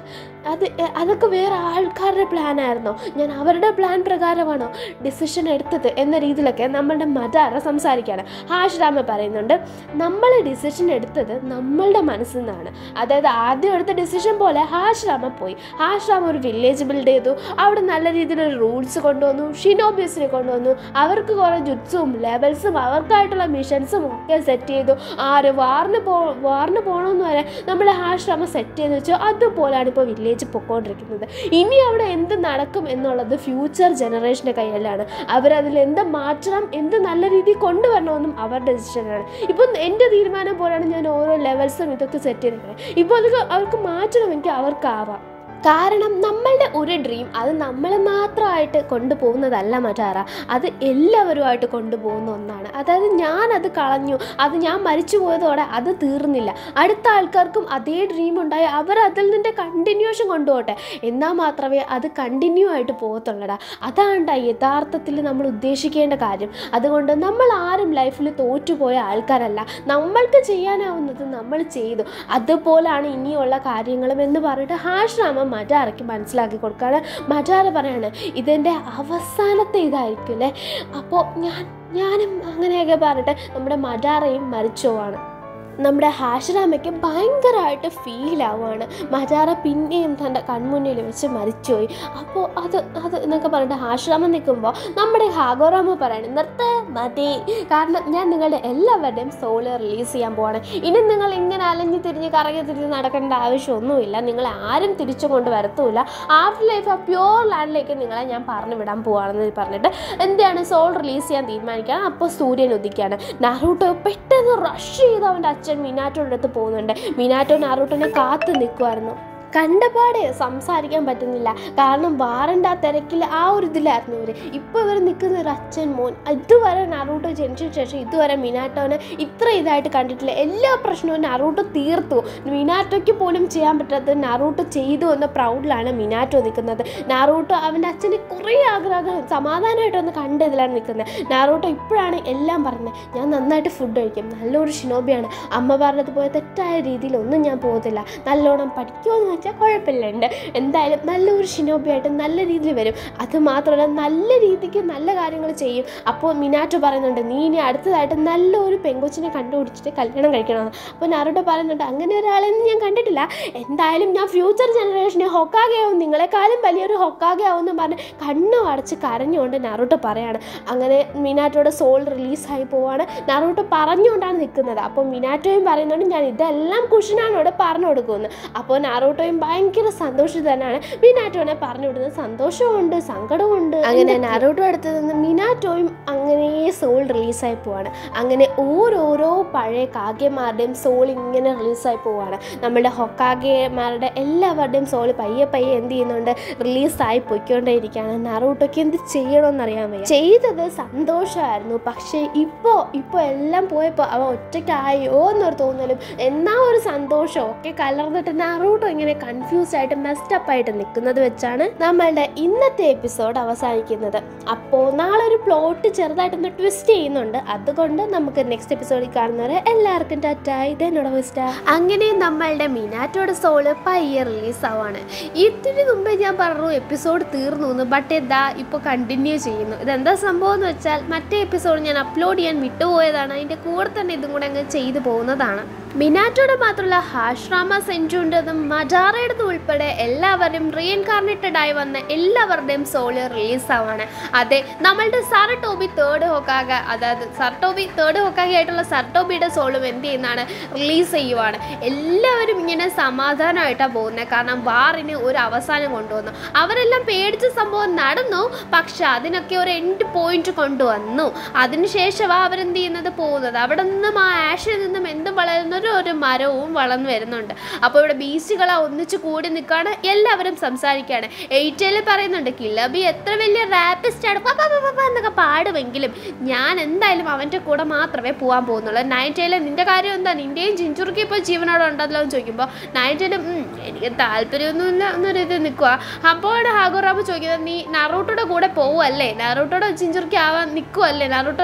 അത് എ- അതൊക്കെ വേറെ ആൾക്കാരുടെ പ്ലാൻ ആയിരുന്നോ ഞാൻ അവരുടെ പ്ലാൻ പ്രകാരമാണോ ഡിസിഷൻ എടുത്തത് എന്ന രീതിയിലൊക്കെ നമ്മളുടെ മദാറ സംസാരിക്കുകയാണ് ഹാഷ്രാമ പറയുന്നുണ്ട് നമ്മൾ ഡിസിഷൻ എടുത്തത് നമ്മളുടെ മനസ്സിൽ നിന്നാണ് അതായത് ആദ്യം എടുത്ത ഡിസിഷൻ പോലെ ഹാഷ്രാമ പോയി ഹാഷ്രാമ ഒരു വില്ലേജ് ബിൽഡ് ചെയ്തു അവിടെ നല്ല രീതിയിലൊരു റൂൾസ് കൊണ്ടുവന്നു ഷിനോബിയസിനെ കൊണ്ടുവന്നു അവർക്ക് കുറേ ജുറ്റ്സും ലെവൽസും അവർക്കായിട്ടുള്ള മിഷൻസും ഒക്കെ സെറ്റ് ചെയ്തു ആര് വാറിന് പോ വാറിന് പോകണമെന്ന് വരെ നമ്മൾ ഹാഷ്രാമ സെറ്റ് ചെയ്ത് വെച്ചു അതുപോലെയാണ് ഇപ്പോൾ വില്ലേജ് പൊക്കോണ്ടിരിക്കുന്നത് ഇനി അവിടെ എന്ത് നടക്കും എന്നുള്ളത് ഫ്യൂച്ചർ ജനറേഷൻ്റെ കയ്യിലാണ് അവരതിൽ എന്ത് മാറ്റണം എന്ത് നല്ല രീതിയിൽ കൊണ്ടുവരണമെന്നും അവരുടെ ഡിസിഷനാണ് ഇപ്പം എൻ്റെ തീരുമാനം പോലെയാണ് ഞാൻ ഓരോ ലെവൽസും ഇതൊക്കെ സെറ്റ് ചെയ്തിരിക്കുന്നത് ഇപ്പോൾ അതൊക്കെ അവർക്ക് മാറ്റണമെങ്കിൽ അവർക്കാവാം കാരണം നമ്മളുടെ ഒരു ഡ്രീം അത് നമ്മൾ മാത്രമായിട്ട് കൊണ്ടുപോകുന്നതല്ല മറ്റാറ അത് എല്ലാവരുമായിട്ട് കൊണ്ടുപോകുന്ന ഒന്നാണ് അതായത് ഞാനത് കളഞ്ഞു അത് ഞാൻ മരിച്ചു പോയതോടെ അത് തീർന്നില്ല അടുത്ത ആൾക്കാർക്കും അതേ ഡ്രീം ഉണ്ടായി അവർ അതിൽ നിന്റെ കണ്ടിന്യൂഷൻ കൊണ്ടുപോട്ടെ എന്നാൽ മാത്രമേ അത് കണ്ടിന്യൂ ആയിട്ട് പോകത്തുള്ളടാ അതാണ് യഥാർത്ഥത്തിൽ നമ്മൾ ഉദ്ദേശിക്കേണ്ട കാര്യം അതുകൊണ്ട് നമ്മൾ ആരും ലൈഫിൽ തോറ്റുപോയ ആൾക്കാരല്ല നമ്മൾക്ക് ചെയ്യാനാവുന്നത് നമ്മൾ ചെയ്തു അതുപോലാണ് ഇനിയുള്ള കാര്യങ്ങളും എന്ന് പറഞ്ഞിട്ട് ഹാഷ്രാമ മജാറയ്ക്ക് മനസ്സിലാക്കി കൊടുക്കുകയാണ് മജാറ പറയാണ് ഇതെൻ്റെ അവസാനത്തെ ഇതായിരിക്കും അല്ലേ അപ്പോൾ ഞാൻ ഞാനും അങ്ങനെയൊക്കെ പറഞ്ഞിട്ട് നമ്മുടെ മജാറയും മരിച്ചു പോവാണ് നമ്മുടെ ഹാഷറാമയ്ക്ക് ഭയങ്കരമായിട്ട് ഫീൽ ആവുകയാണ് മജാറ പിന്നെയും തൻ്റെ കൺമുന്നിൽ വെച്ച് മരിച്ചുപോയി അപ്പോൾ അത് അത് എന്നൊക്കെ പറഞ്ഞിട്ട് ഹാഷറാമ നിൽക്കുമ്പോൾ നമ്മുടെ ഹാഗോറാമ പറയണം നിർത്ത് മതി കാരണം ഞാൻ നിങ്ങളുടെ എല്ലാവരുടെയും സോള് റിലീസ് ചെയ്യാൻ പോവാണ് ഇനി നിങ്ങൾ ഇങ്ങനെ അലഞ്ഞു തിരിഞ്ഞ് കറങ്ങി തിരിഞ്ഞ് നടക്കേണ്ട ആവശ്യമൊന്നുമില്ല നിങ്ങളെ ആരും തിരിച്ചു കൊണ്ട് വരത്തുമില്ല ആഫ്റ്റർ ലൈഫ് ആ പ്യോർ ലാൻഡിലേക്ക് നിങ്ങളെ ഞാൻ പറഞ്ഞു വിടാൻ പോവാണെന്ന് പറഞ്ഞിട്ട് എന്താണ് സോൾ റിലീസ് ചെയ്യാൻ തീരുമാനിക്കുകയാണ് അപ്പോൾ സൂര്യൻ ഉദിക്കുകയാണ് നറൂട്ടോ പെട്ടെന്ന് റഷ് ചെയ്ത് അവൻ്റെ അച്ഛൻ മിനാറ്റോയുടെ അടുത്ത് പോകുന്നുണ്ട് മിനാറ്റോ നറൂട്ടോനെ കാത്തു നിൽക്കുമായിരുന്നു കണ്ടപാടെ സംസാരിക്കാൻ പറ്റുന്നില്ല കാരണം വാറൻ്റെ ആ തിരക്കിൽ ആ ഒരു ഇതിലായിരുന്നു ഇവർ ഇപ്പോൾ ഇവർ നിൽക്കുന്ന ഒരു അച്ഛൻ മോൻ ഇതുവരെ നറൂട്ടോ ജനിച്ചതിന് ശേഷം ഇതുവരെ മിനാറ്റോനെ ഇത്ര ഇതായിട്ട് കണ്ടിട്ടില്ല എല്ലാ പ്രശ്നവും നറൂട്ടോ തീർത്തു മിനാറ്റോയ്ക്ക് പോലും ചെയ്യാൻ പറ്റാത്തത് നറൂട്ടോ ചെയ്തു എന്ന പ്രൗഡിലാണ് മിനാറ്റോ നിൽക്കുന്നത് നാറൂട്ടോ അവൻ്റെ അച്ഛന് കുറേ ആഗ്രഹം സമാധാനമായിട്ടൊന്ന് കണ്ടതിലാണ് നിൽക്കുന്നത് നാറൂട്ടോ ഇപ്പോഴാണ് എല്ലാം പറയുന്നത് ഞാൻ നന്നായിട്ട് ഫുഡ് കഴിക്കും നല്ലൊരു ഷിനോബിയാണ് അമ്മ പറഞ്ഞതുപോലെ തെറ്റായ രീതിയിലൊന്നും ഞാൻ പോകത്തില്ല നല്ലോണം പഠിക്കുമെന്ന് വെച്ചാൽ കുഴപ്പമില്ലുണ്ട് എന്തായാലും നല്ലൊരു ഷിനോബിയായിട്ട് നല്ല രീതിയിൽ വരും അത് മാത്രമല്ല നല്ല രീതിക്ക് നല്ല കാര്യങ്ങൾ ചെയ്യും അപ്പോൾ മിനാറ്റോ പറയുന്നുണ്ട് നീ ഇനി അടുത്തതായിട്ട് നല്ലൊരു പെങ്കൊച്ചിനെ കണ്ടുപിടിച്ചിട്ട് കല്യാണം കഴിക്കണം അപ്പോൾ നാറൂട്ടോ പറയുന്നുണ്ട് അങ്ങനെ ഒരാളെയൊന്നും ഞാൻ കണ്ടിട്ടില്ല എന്തായാലും ഞാൻ ഫ്യൂച്ചർ ജനറേഷനെ ഹൊക്കാകെയാവും നിങ്ങളെക്കാളും വലിയൊരു ഹൊക്കാകെയാവും എന്ന് പറഞ്ഞ് കണ്ണു അടച്ച് കരഞ്ഞുകൊണ്ട് നാറൂട്ടോ പറയാണ് അങ്ങനെ മിനാറ്റോയുടെ സോൾ റിലീസായി പോവാണ് നാറൂട്ടോ പറഞ്ഞുകൊണ്ടാണ് നിൽക്കുന്നത് അപ്പോൾ മിനാറ്റോയും പറയുന്നുണ്ട് ഞാൻ ഇതെല്ലാം കുഷനാണോട് പറഞ്ഞു കൊടുക്കുമെന്ന് അപ്പോൾ നാറൂട്ടോയും ഭയങ്കര സന്തോഷിതനാണ് മിനാറ്റോനെ പറഞ്ഞു വിടുന്നത് സന്തോഷമുണ്ട് സങ്കടമുണ്ട് അങ്ങനെ നാറൂട്ടോ അടുത്ത് നിന്ന് മിനാറ്റോയും അങ്ങനെ സോൾ റിലീസായി പോവാണ് അങ്ങനെ ഓരോരോ പഴയ കാഗ്യമാരുടെയും സോൾ ഇങ്ങനെ റിലീസായി പോവാണ് നമ്മുടെ ഹൊക്കാഗെമാരുടെ എല്ലാവരുടെയും സോൾ പയ്യെ പയ്യെ എന്ത് ചെയ്യുന്നുണ്ട് റിലീസായി പൊയ്ക്കൊണ്ടേയിരിക്കുകയാണ് നറൂട്ടോയ്ക്ക് എന്ത് ചെയ്യണമെന്നറിയാൻ വയ്യ ചെയ്തത് സന്തോഷമായിരുന്നു പക്ഷേ ഇപ്പോൾ ഇപ്പോൾ എല്ലാം പോയപ്പോൾ അവൻ ഒറ്റയ്ക്കായോ എന്നൊരു തോന്നലും എന്നാ ഒരു സന്തോഷം ഒക്കെ കലർന്നിട്ട് നറൂട്ടോ ഇങ്ങനെ കൺഫ്യൂസ്ഡ് ആയിട്ട് മെസ്റ്റപ്പ് ആയിട്ട് നിൽക്കുന്നത് വെച്ചാണ് നമ്മളുടെ ഇന്നത്തെ എപ്പിസോഡ് അവസാനിക്കുന്നത് അപ്പോൾ നാളെ ഒരു പ്ലോട്ട് ചെറുതായിട്ടൊന്ന് ട്വിസ്റ്റ് ചെയ്യുന്നുണ്ട് അതുകൊണ്ട് നമുക്ക് നെക്സ്റ്റ് എപ്പിസോഡിൽ കാണുന്നവരെ എല്ലാവർക്കും ടാറ്റായി ഇതെന്നോട് വിസ്റ്റ അങ്ങനെ നമ്മളുടെ മിനാറ്റോയുടെ സോള് പയ്യെ റിലീസ് ആവാണ് ഇതിന് മുമ്പേ ഞാൻ പറഞ്ഞു എപ്പിസോഡ് തീർന്നു എന്ന് ബട്ട് എന്താ ഇപ്പോൾ കണ്ടിന്യൂ ചെയ്യുന്നു ഇതെന്താ സംഭവം എന്ന് വെച്ചാൽ മറ്റേ എപ്പിസോഡ് ഞാൻ അപ്ലോഡ് ചെയ്യാൻ വിട്ടുപോയതാണ് അതിൻ്റെ കൂടെ തന്നെ ഇതും കൂടെ അങ്ങ് ചെയ്തു പോകുന്നതാണ് മിനാറ്റോയുടെ മാത്രമല്ല ഹാഷ്രാമ സെഞ്ചുണ്ടതും മജാറയുടേതും ഉൾപ്പെടെ എല്ലാവരും റീഇൻകാർണേറ്റഡ് ആയി വന്ന എല്ലാവരുടെയും സോള് റിലീസ് ആവാണ് അതെ നമ്മളുടെ സർട്ടോബി തേർഡ് ഹോക്കാക അതായത് സർട്ടോബി തേർഡ് ഹോക്കാക ആയിട്ടുള്ള സർട്ടോബിയുടെ സോളും എന്ത് ചെയ്യുന്നതാണ് റിലീസ് ചെയ്യുവാണ് എല്ലാവരും ഇങ്ങനെ സമാധാനമായിട്ടാണ് പോകുന്നത് കാരണം വാറിന് ഒരു അവസാനം കൊണ്ടുവന്നു അവരെല്ലാം പേടിച്ച സംഭവം നടന്നു പക്ഷെ അതിനൊക്കെ ഒരു എൻഡ് പോയിന്റ് കൊണ്ടുവന്നു അതിനുശേഷമാണ് അവരെന്ത് ചെയ്യുന്നത് പോകുന്നത് അവിടെ നിന്നും ആ ആഷിൽ നിന്നും എന്തും വളരുന്ന ഒരു ഒരു മരവും വളർന്നു വരുന്നുണ്ട് അപ്പോൾ ഇവിടെ ബീസ്റ്റുകളെ ഒന്നിച്ച് കൂടി നിൽക്കുകയാണ് എല്ലാവരും സംസാരിക്കുകയാണ് എയ്റ്റേല് പറയുന്നുണ്ട് കിലബി എത്ര വലിയ റാപ്പിസ്റ്റ് ആണ് പ, പ, പ, പ, പ എന്നൊക്കെ പാടുമെങ്കിലും ഞാൻ എന്തായാലും അവൻ്റെ കൂടെ മാത്രമേ പോകാൻ പോകുന്നുള്ളൂ നൈറ്റേല് നിന്റെ കാര്യം എന്താ നിന്റെയും ചിഞ്ചുറുക്കി ഇപ്പോൾ ജീവനോടെ ഉണ്ടല്ലോ എന്ന് ചോദിക്കുമ്പോൾ നൈറ്റേലും എനിക്ക് താല്പര്യമൊന്നുമില്ല എന്നൊരു ഇത് നിൽക്കുക അപ്പോൾ ഹാഗോറാബ് ചോദിക്കുന്നത് നീ നറൂട്ടോയുടെ കൂടെ പോവുമല്ലേ നറൂട്ടോയുടെ ചിഞ്ചുറുക്കി ആവാൻ നിൽക്കുമല്ലേ നറൂട്ടോയുടെ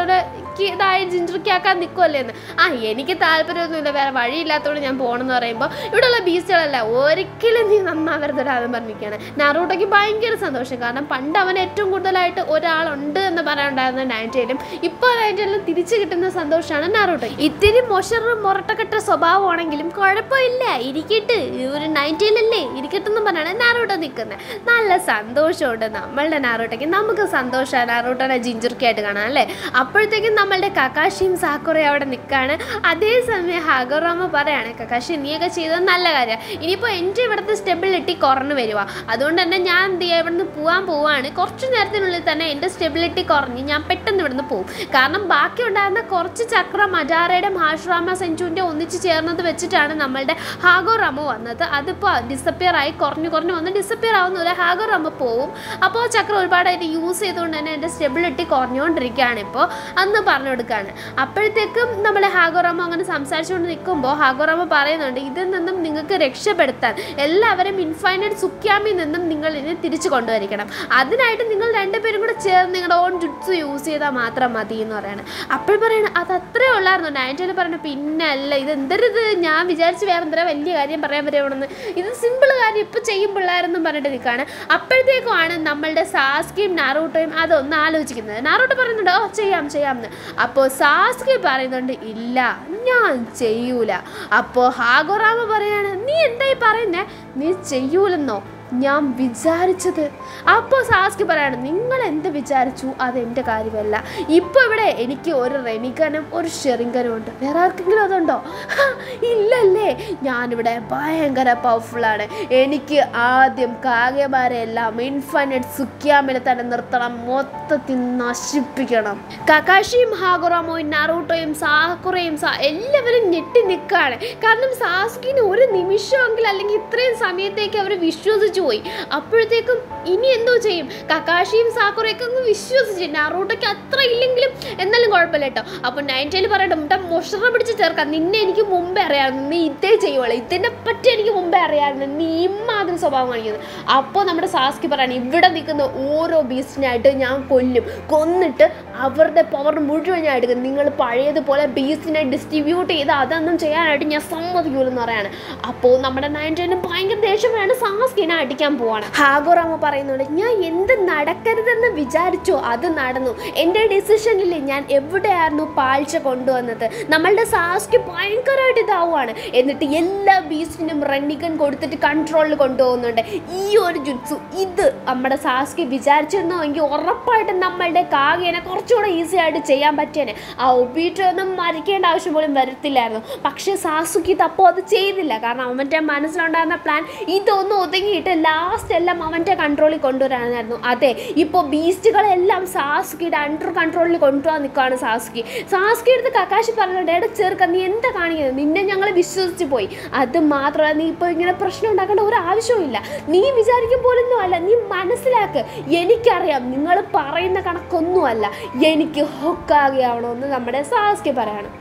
സുക്കിയതായി ജിഞ്ചുറിക്കാക്കാൻ നിൽക്കുമല്ലേ എന്ന് ആ എനിക്ക് താല്പര്യമൊന്നുമില്ല വേറെ വഴിയില്ലാത്തതുകൊണ്ട് ഞാൻ പോകണമെന്ന് പറയുമ്പോൾ ഇവിടെയുള്ള ബീസ്റ്റുകളല്ല ഒരിക്കലും നീ നന്നാവരുതൊരാതെന്ന് പറഞ്ഞിരിക്കുകയാണ് നാറൂട്ടോയ്ക്ക് ഭയങ്കര സന്തോഷം കാരണം പണ്ട് അവൻ ഏറ്റവും കൂടുതലായിട്ട് ഒരാളുണ്ട് എന്ന് പറയാനുണ്ടായിരുന്ന നയൻറ്റയിലും ഇപ്പോൾ നയൻറ്റയിലും തിരിച്ചു കിട്ടുന്ന സന്തോഷമാണ് നാറൂട്ടോ ഇത്തിരി മൊഷറും മുറട്ടക്കെട്ട സ്വഭാവമാണെങ്കിലും കുഴപ്പമില്ല ഇരിക്കട്ട് ഒരു നയൻറ്റയിലല്ലേ ഇരിക്കട്ടെന്ന് പറഞ്ഞാണ് നാറൂട്ടോ നിൽക്കുന്നത് നല്ല സന്തോഷമുണ്ട് നമ്മളുടെ നാറൂട്ടോയ്ക്ക് നമുക്ക് സന്തോഷമാണ് നാറൂട്ടോനെ ജിഞ്ചുർക്കായിട്ട് കാണാം അല്ലേ അപ്പോഴത്തേക്കും നമ്മളുടെ കക്കാശിയും സാക്കുറയും അവിടെ നിൽക്കുകയാണ് അതേസമയം ഹഗറോമ പറയാണ് കക്കാശി നീയൊക്കെ ചെയ്തത് നല്ല കാര്യമാണ് ഇനിയിപ്പോൾ എൻ്റെ ഇവിടുത്തെ സ്റ്റെബിലിറ്റി കുറഞ്ഞു വരുക അതുകൊണ്ട് തന്നെ ഞാൻ എന്ത് ചെയ്യുക ഇവിടുന്ന് പോകാൻ പോവാണ് കുറച്ച് നേരത്തിനുള്ളിൽ തന്നെ എൻ്റെ സ്റ്റെബിലിറ്റി കുറഞ്ഞ് ഞാൻ പെട്ടെന്ന് ഇവിടുന്ന് പോകും കാരണം ബാക്കി ഉണ്ടായിരുന്ന കുറച്ച് ചക്ര മജാറയുടെ ഹാഷ്റാമ സെഞ്ചുവിൻ്റെ ഒന്നിച്ച് ചേർന്നത് വെച്ചിട്ടാണ് നമ്മളുടെ ഹാഗോ റമ വന്നത് അതിപ്പോൾ ഡിസപ്പിയർ ആയി കുറഞ്ഞു കുറഞ്ഞു വന്ന് ഡിസപ്പിയർ ആവുന്നില്ല ഹാഗോ റമ പോവും അപ്പോൾ ചക്ര ഒരുപാടായിട്ട് യൂസ് ചെയ്തുകൊണ്ട് തന്നെ എൻ്റെ സ്റ്റെബിലിറ്റി കുറഞ്ഞുകൊണ്ടിരിക്കുകയാണ് ഇപ്പോൾ അന്ന് പറഞ്ഞു കൊടുക്കുകയാണ് അപ്പോഴത്തേക്കും നമ്മൾ ഹാഗോറാമ അങ്ങനെ സംസാരിച്ചുകൊണ്ട് നിൽക്കുമ്പോൾ ഹാഗോറാമ പറയുന്നുണ്ട് ഇതിൽ നിന്നും നിങ്ങൾക്ക് രക്ഷപ്പെടുത്താൻ എല്ലാവരും ഇൻഫൈനൈറ്റ് സുക്യാമിൽ നിന്നും നിങ്ങൾ ഇതിനെ തിരിച്ചു കൊണ്ടുവരിക്കണം അതിനായിട്ട് നിങ്ങൾ രണ്ടുപേരും കൂടെ ചേർന്ന് നിങ്ങളുടെ ഓൺ ജുട്സ് യൂസ് ചെയ്താൽ മാത്രം മതി എന്ന് പറയണം അപ്പോൾ പറയണം അത് അത്രേ ഉള്ളായിരുന്നു നയൻറ്റയിൽ പറഞ്ഞു പിന്നെ അല്ല ഇത് എന്തരുത് ഞാൻ വിചാരിച്ച് വേറെ എന്തര വലിയ കാര്യം പറയാൻ പറ്റുമെന്ന് ഇത് സിമ്പിൾ കാര്യം ഇപ്പം ചെയ്യും പിള്ളേരെന്നും പറഞ്ഞിട്ട് നിൽക്കുകയാണ് അപ്പോഴത്തേക്കുമാണ് നമ്മളുടെ സാസ്കിയും നാറൂട്ടോയും അതൊന്ന് ആലോചിക്കുന്നത് നാറൂട്ടോ പറയുന്നുണ്ട് ഓ ചെയ്യാം ചെയ്യാം എന്ന് അപ്പോൾ സാസ്കി പറയുന്നുണ്ട് ഇല്ല ഞാൻ ചെയ്യൂല അപ്പോൾ ഹാഗോറാമ പറയാണ് നീ എന്തായി പറയുന്നേ നീ ചെയ്യൂലെന്നോ ഞാൻ വിചാരിച്ചത് അപ്പോൾ സാസ്കി പറയാണ് നിങ്ങൾ എന്ത് വിചാരിച്ചു അത് എൻ്റെ കാര്യമല്ല ഇപ്പോൾ ഇവിടെ എനിക്ക് ഒരു റെനികനും ഒരു ഷെറിങ്കനും ഉണ്ട് വേറെ ആർക്കെങ്കിലും അതുണ്ടോ ഹാ, ഇല്ലല്ലേ ഞാനിവിടെ ഭയങ്കര പവർഫുള്ളാണ് എനിക്ക് ആദ്യം കാകമാരെ എല്ലാം ഇൻഫൈനറ്റ് സുക്യാമിനെ തന്നെ നിർത്തണം മൊത്തത്തിൽ നശിപ്പിക്കണം കക്കാഷിയും ഹാഗുറാമോയും നാറൂട്ടോയും സാക്കുറയും സാ എല്ലാവരും ഞെട്ടി നിൽക്കുകയാണ് കാരണം സാസ്കിന് ഒരു നിമിഷമെങ്കിൽ അല്ലെങ്കിൽ ഇത്രയും സമയത്തേക്ക് അവർ വിശ്വസിച്ചു പോയി അപ്പോഴത്തേക്കും ഇനി എന്തോ ചെയ്യും കക്കാഷിയും സാക്കുറയൊക്കെ അങ്ങ് വിശ്വസിച്ചു നാറൂട്ടോയ്ക്ക് അത്ര ഇല്ലെങ്കിലും എന്നാലും കുഴപ്പമില്ല കേട്ടോ അപ്പോൾ നയൻറ്റയിൽ പറയട്ടെ മുട്ട മൊഷറ പിടിച്ച് ചേർക്കാം നിന്നെ എനിക്ക് മുമ്പേ അറിയാമായിരുന്നു നീ ഇതേ ചെയ്യുള്ളൂ ഇതിനെ പറ്റി എനിക്ക് മുമ്പേ അറിയാമായിരുന്നു നീ ഇമ്മാതിരി സ്വഭാവം കാണിക്കുന്നത് അപ്പോൾ നമ്മുടെ സാസ്കി പറയാണ് ഇവിടെ നിൽക്കുന്ന ഓരോ ബീസ്റ്റിനായിട്ട് ഞാൻ കൊല്ലും കൊന്നിട്ട് അവരുടെ പവർ മുഴുവൻ ഞാൻ എടുക്കും നിങ്ങൾ പഴയതുപോലെ ബീസ്റ്റിനെ ഡിസ്ട്രിബ്യൂട്ട് ചെയ്ത് അതൊന്നും ചെയ്യാനായിട്ട് ഞാൻ സമ്മതിക്കൂലെന്ന് പറയാണ് അപ്പോൾ നമ്മുടെ നയൻറ്റീനും ഭയങ്കര ദേഷ്യമാണ് സാസ്കിനെ അടിക്കാൻ പോവാണ് ഹാഗോറാമ പറയുന്നുണ്ട് ഞാൻ എന്ത് നടക്കരുതെന്ന് വിചാരിച്ചോ അത് നടന്നു എൻ്റെ ഡിസിഷനിൽ ഞാൻ എവിടെയായിരുന്നു പാഴ്ച കൊണ്ടുവന്നത് നമ്മളുടെ സാസ്കി ഭയങ്കരമായിട്ട് ഇതാവുകയാണ് എന്നിട്ട് എല്ലാ ബീസ്റ്റിനും റണ്ണിക്കൻ കൊടുത്തിട്ട് കൺട്രോളിൽ കൊണ്ടുപോകുന്നുണ്ട് ഈ ഒരു ജുത്സു ഇത് നമ്മുടെ സാസ്കി വിചാരിച്ചിരുന്നോ എങ്കിൽ ഉറപ്പായിട്ടും നമ്മളുടെ കാഗേനെ കുറച്ചുകൂടെ ഈസി ആയിട്ട് ചെയ്യാൻ പറ്റിയേനെ ആ ഒബീറ്റ് ഒന്നും മരിക്കേണ്ട ആവശ്യം പോലും വരത്തില്ലായിരുന്നു പക്ഷേ സാസുക്കി തപ്പോ അത് ചെയ്തില്ല കാരണം അവൻ്റെ മനസ്സിലുണ്ടായിരുന്ന പ്ലാൻ ഇതൊന്നും ഒതുങ്ങിയിട്ട് ലാസ്റ്റ് എല്ലാം അവൻ്റെ കൺട്രോളിൽ കൊണ്ടുവരാനായിരുന്നു അതെ ഇപ്പോൾ ബീസ്റ്റുകളെല്ലാം സാസുക്കിയുടെ അണ്ടർ കൺട്രോളിൽ കൊണ്ടുപോകാൻ നിൽക്കുകയാണ് സാസുക്കി സാസുക്കി എടുത്ത് കക്കാശി പറഞ്ഞിട്ട് എടാ ചെറുക്ക നീ എന്താ കാണിക്കുന്നത് നിന്നെ ഞങ്ങൾ വിശ്വസിച്ച് പോയി അത് മാത്രമല്ല നീ ഇപ്പോൾ ഇങ്ങനെ പ്രശ്നം ഉണ്ടാക്കേണ്ട ഒരു ആവശ്യവും ഇല്ല നീ വിചാരിക്കും പോലൊന്നും അല്ല നീ മനസ്സിലാക്ക് എനിക്കറിയാം നിങ്ങൾ പറയുന്ന കണക്കൊന്നുമല്ല എനിക്ക് ഹൊക്കാകെയാവണമെന്ന് നമ്മുടെ സാസ്കി പറയാണ്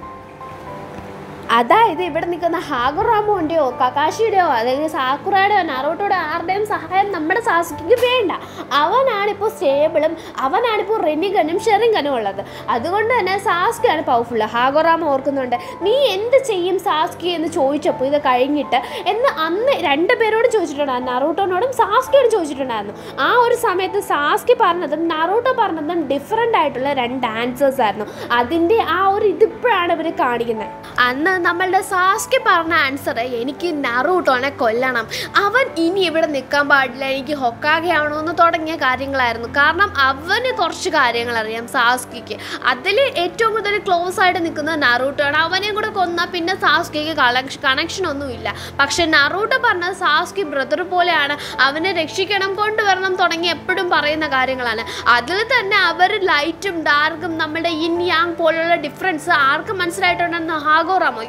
അതായത് ഇവിടെ നിൽക്കുന്ന ഹാഗുറാമോൻ്റെയോ കക്കാശിയുടെയോ അല്ലെങ്കിൽ സാക്കുറയുടെയോ നറോട്ടോയുടെ ആരുടെയും സഹായം നമ്മുടെ സാസുക്കിക്ക് വേണ്ട അവനാണിപ്പോൾ സ്റ്റേബിളും അവനാണിപ്പോൾ റെനിഗനും ഷെറിങ്കനും ഉള്ളത് അതുകൊണ്ട് തന്നെ സാസ്കിയാണ് പവർഫുൾ ഹാഗോറാമ ഓർക്കുന്നുണ്ട് നീ എന്ത് ചെയ്യും സാസ്കി എന്ന് ചോദിച്ചപ്പോൾ ഇത് കഴിഞ്ഞിട്ട് എന്ന് അന്ന് രണ്ട് പേരോട് ചോദിച്ചിട്ടുണ്ടായിരുന്നു നറൂട്ടോനോടും സാസ്കിയോടും ചോദിച്ചിട്ടുണ്ടായിരുന്നു ആ ഒരു സമയത്ത് സാസ്കി പറഞ്ഞതും നറൂട്ടോ പറഞ്ഞതും ഡിഫറെൻ്റ് ആയിട്ടുള്ള രണ്ട് ആൻസേഴ്സ് ആയിരുന്നു അതിൻ്റെ ആ ഒരു ഇതിപ്പോഴാണ് ഇവർ കാണിക്കുന്നത് അന്ന് നമ്മളുടെ സാസ്കി പറഞ്ഞ ആൻസർ എനിക്ക് നറൂട്ടോനെ കൊല്ലണം അവൻ ഇനി ഇവിടെ നിൽക്കാൻ പാടില്ല എനിക്ക് ഹൊക്കാകെ ആവണമെന്ന് തുടങ്ങിയ കാര്യങ്ങളായിരുന്നു കാരണം അവന് കുറച്ച് കാര്യങ്ങൾ അറിയാം സാസ്കിക്ക് അതിൽ ഏറ്റവും കൂടുതൽ ക്ലോസ് ആയിട്ട് നിൽക്കുന്നത് നറൂട്ടോയാണ് അവനെയും കൂടെ കൊന്നാൽ പിന്നെ സാസ്കിക്ക് കളക്ഷൻ കണക്ഷൻ ഒന്നുമില്ല പക്ഷെ നറൂട്ടോ പറഞ്ഞത് സാസ്കി ബ്രദർ പോലെയാണ് അവനെ രക്ഷിക്കണം കൊണ്ടുവരണം തുടങ്ങി എപ്പോഴും പറയുന്ന കാര്യങ്ങളാണ് അതിൽ തന്നെ അവർ ലൈറ്റും ഡാർക്കും നമ്മുടെ ഇൻ യാങ് പോലുള്ള ഡിഫറൻസ് ആർക്ക് മനസ്സിലായിട്ടുണ്ടെന്ന് ഹാഗോറാമോ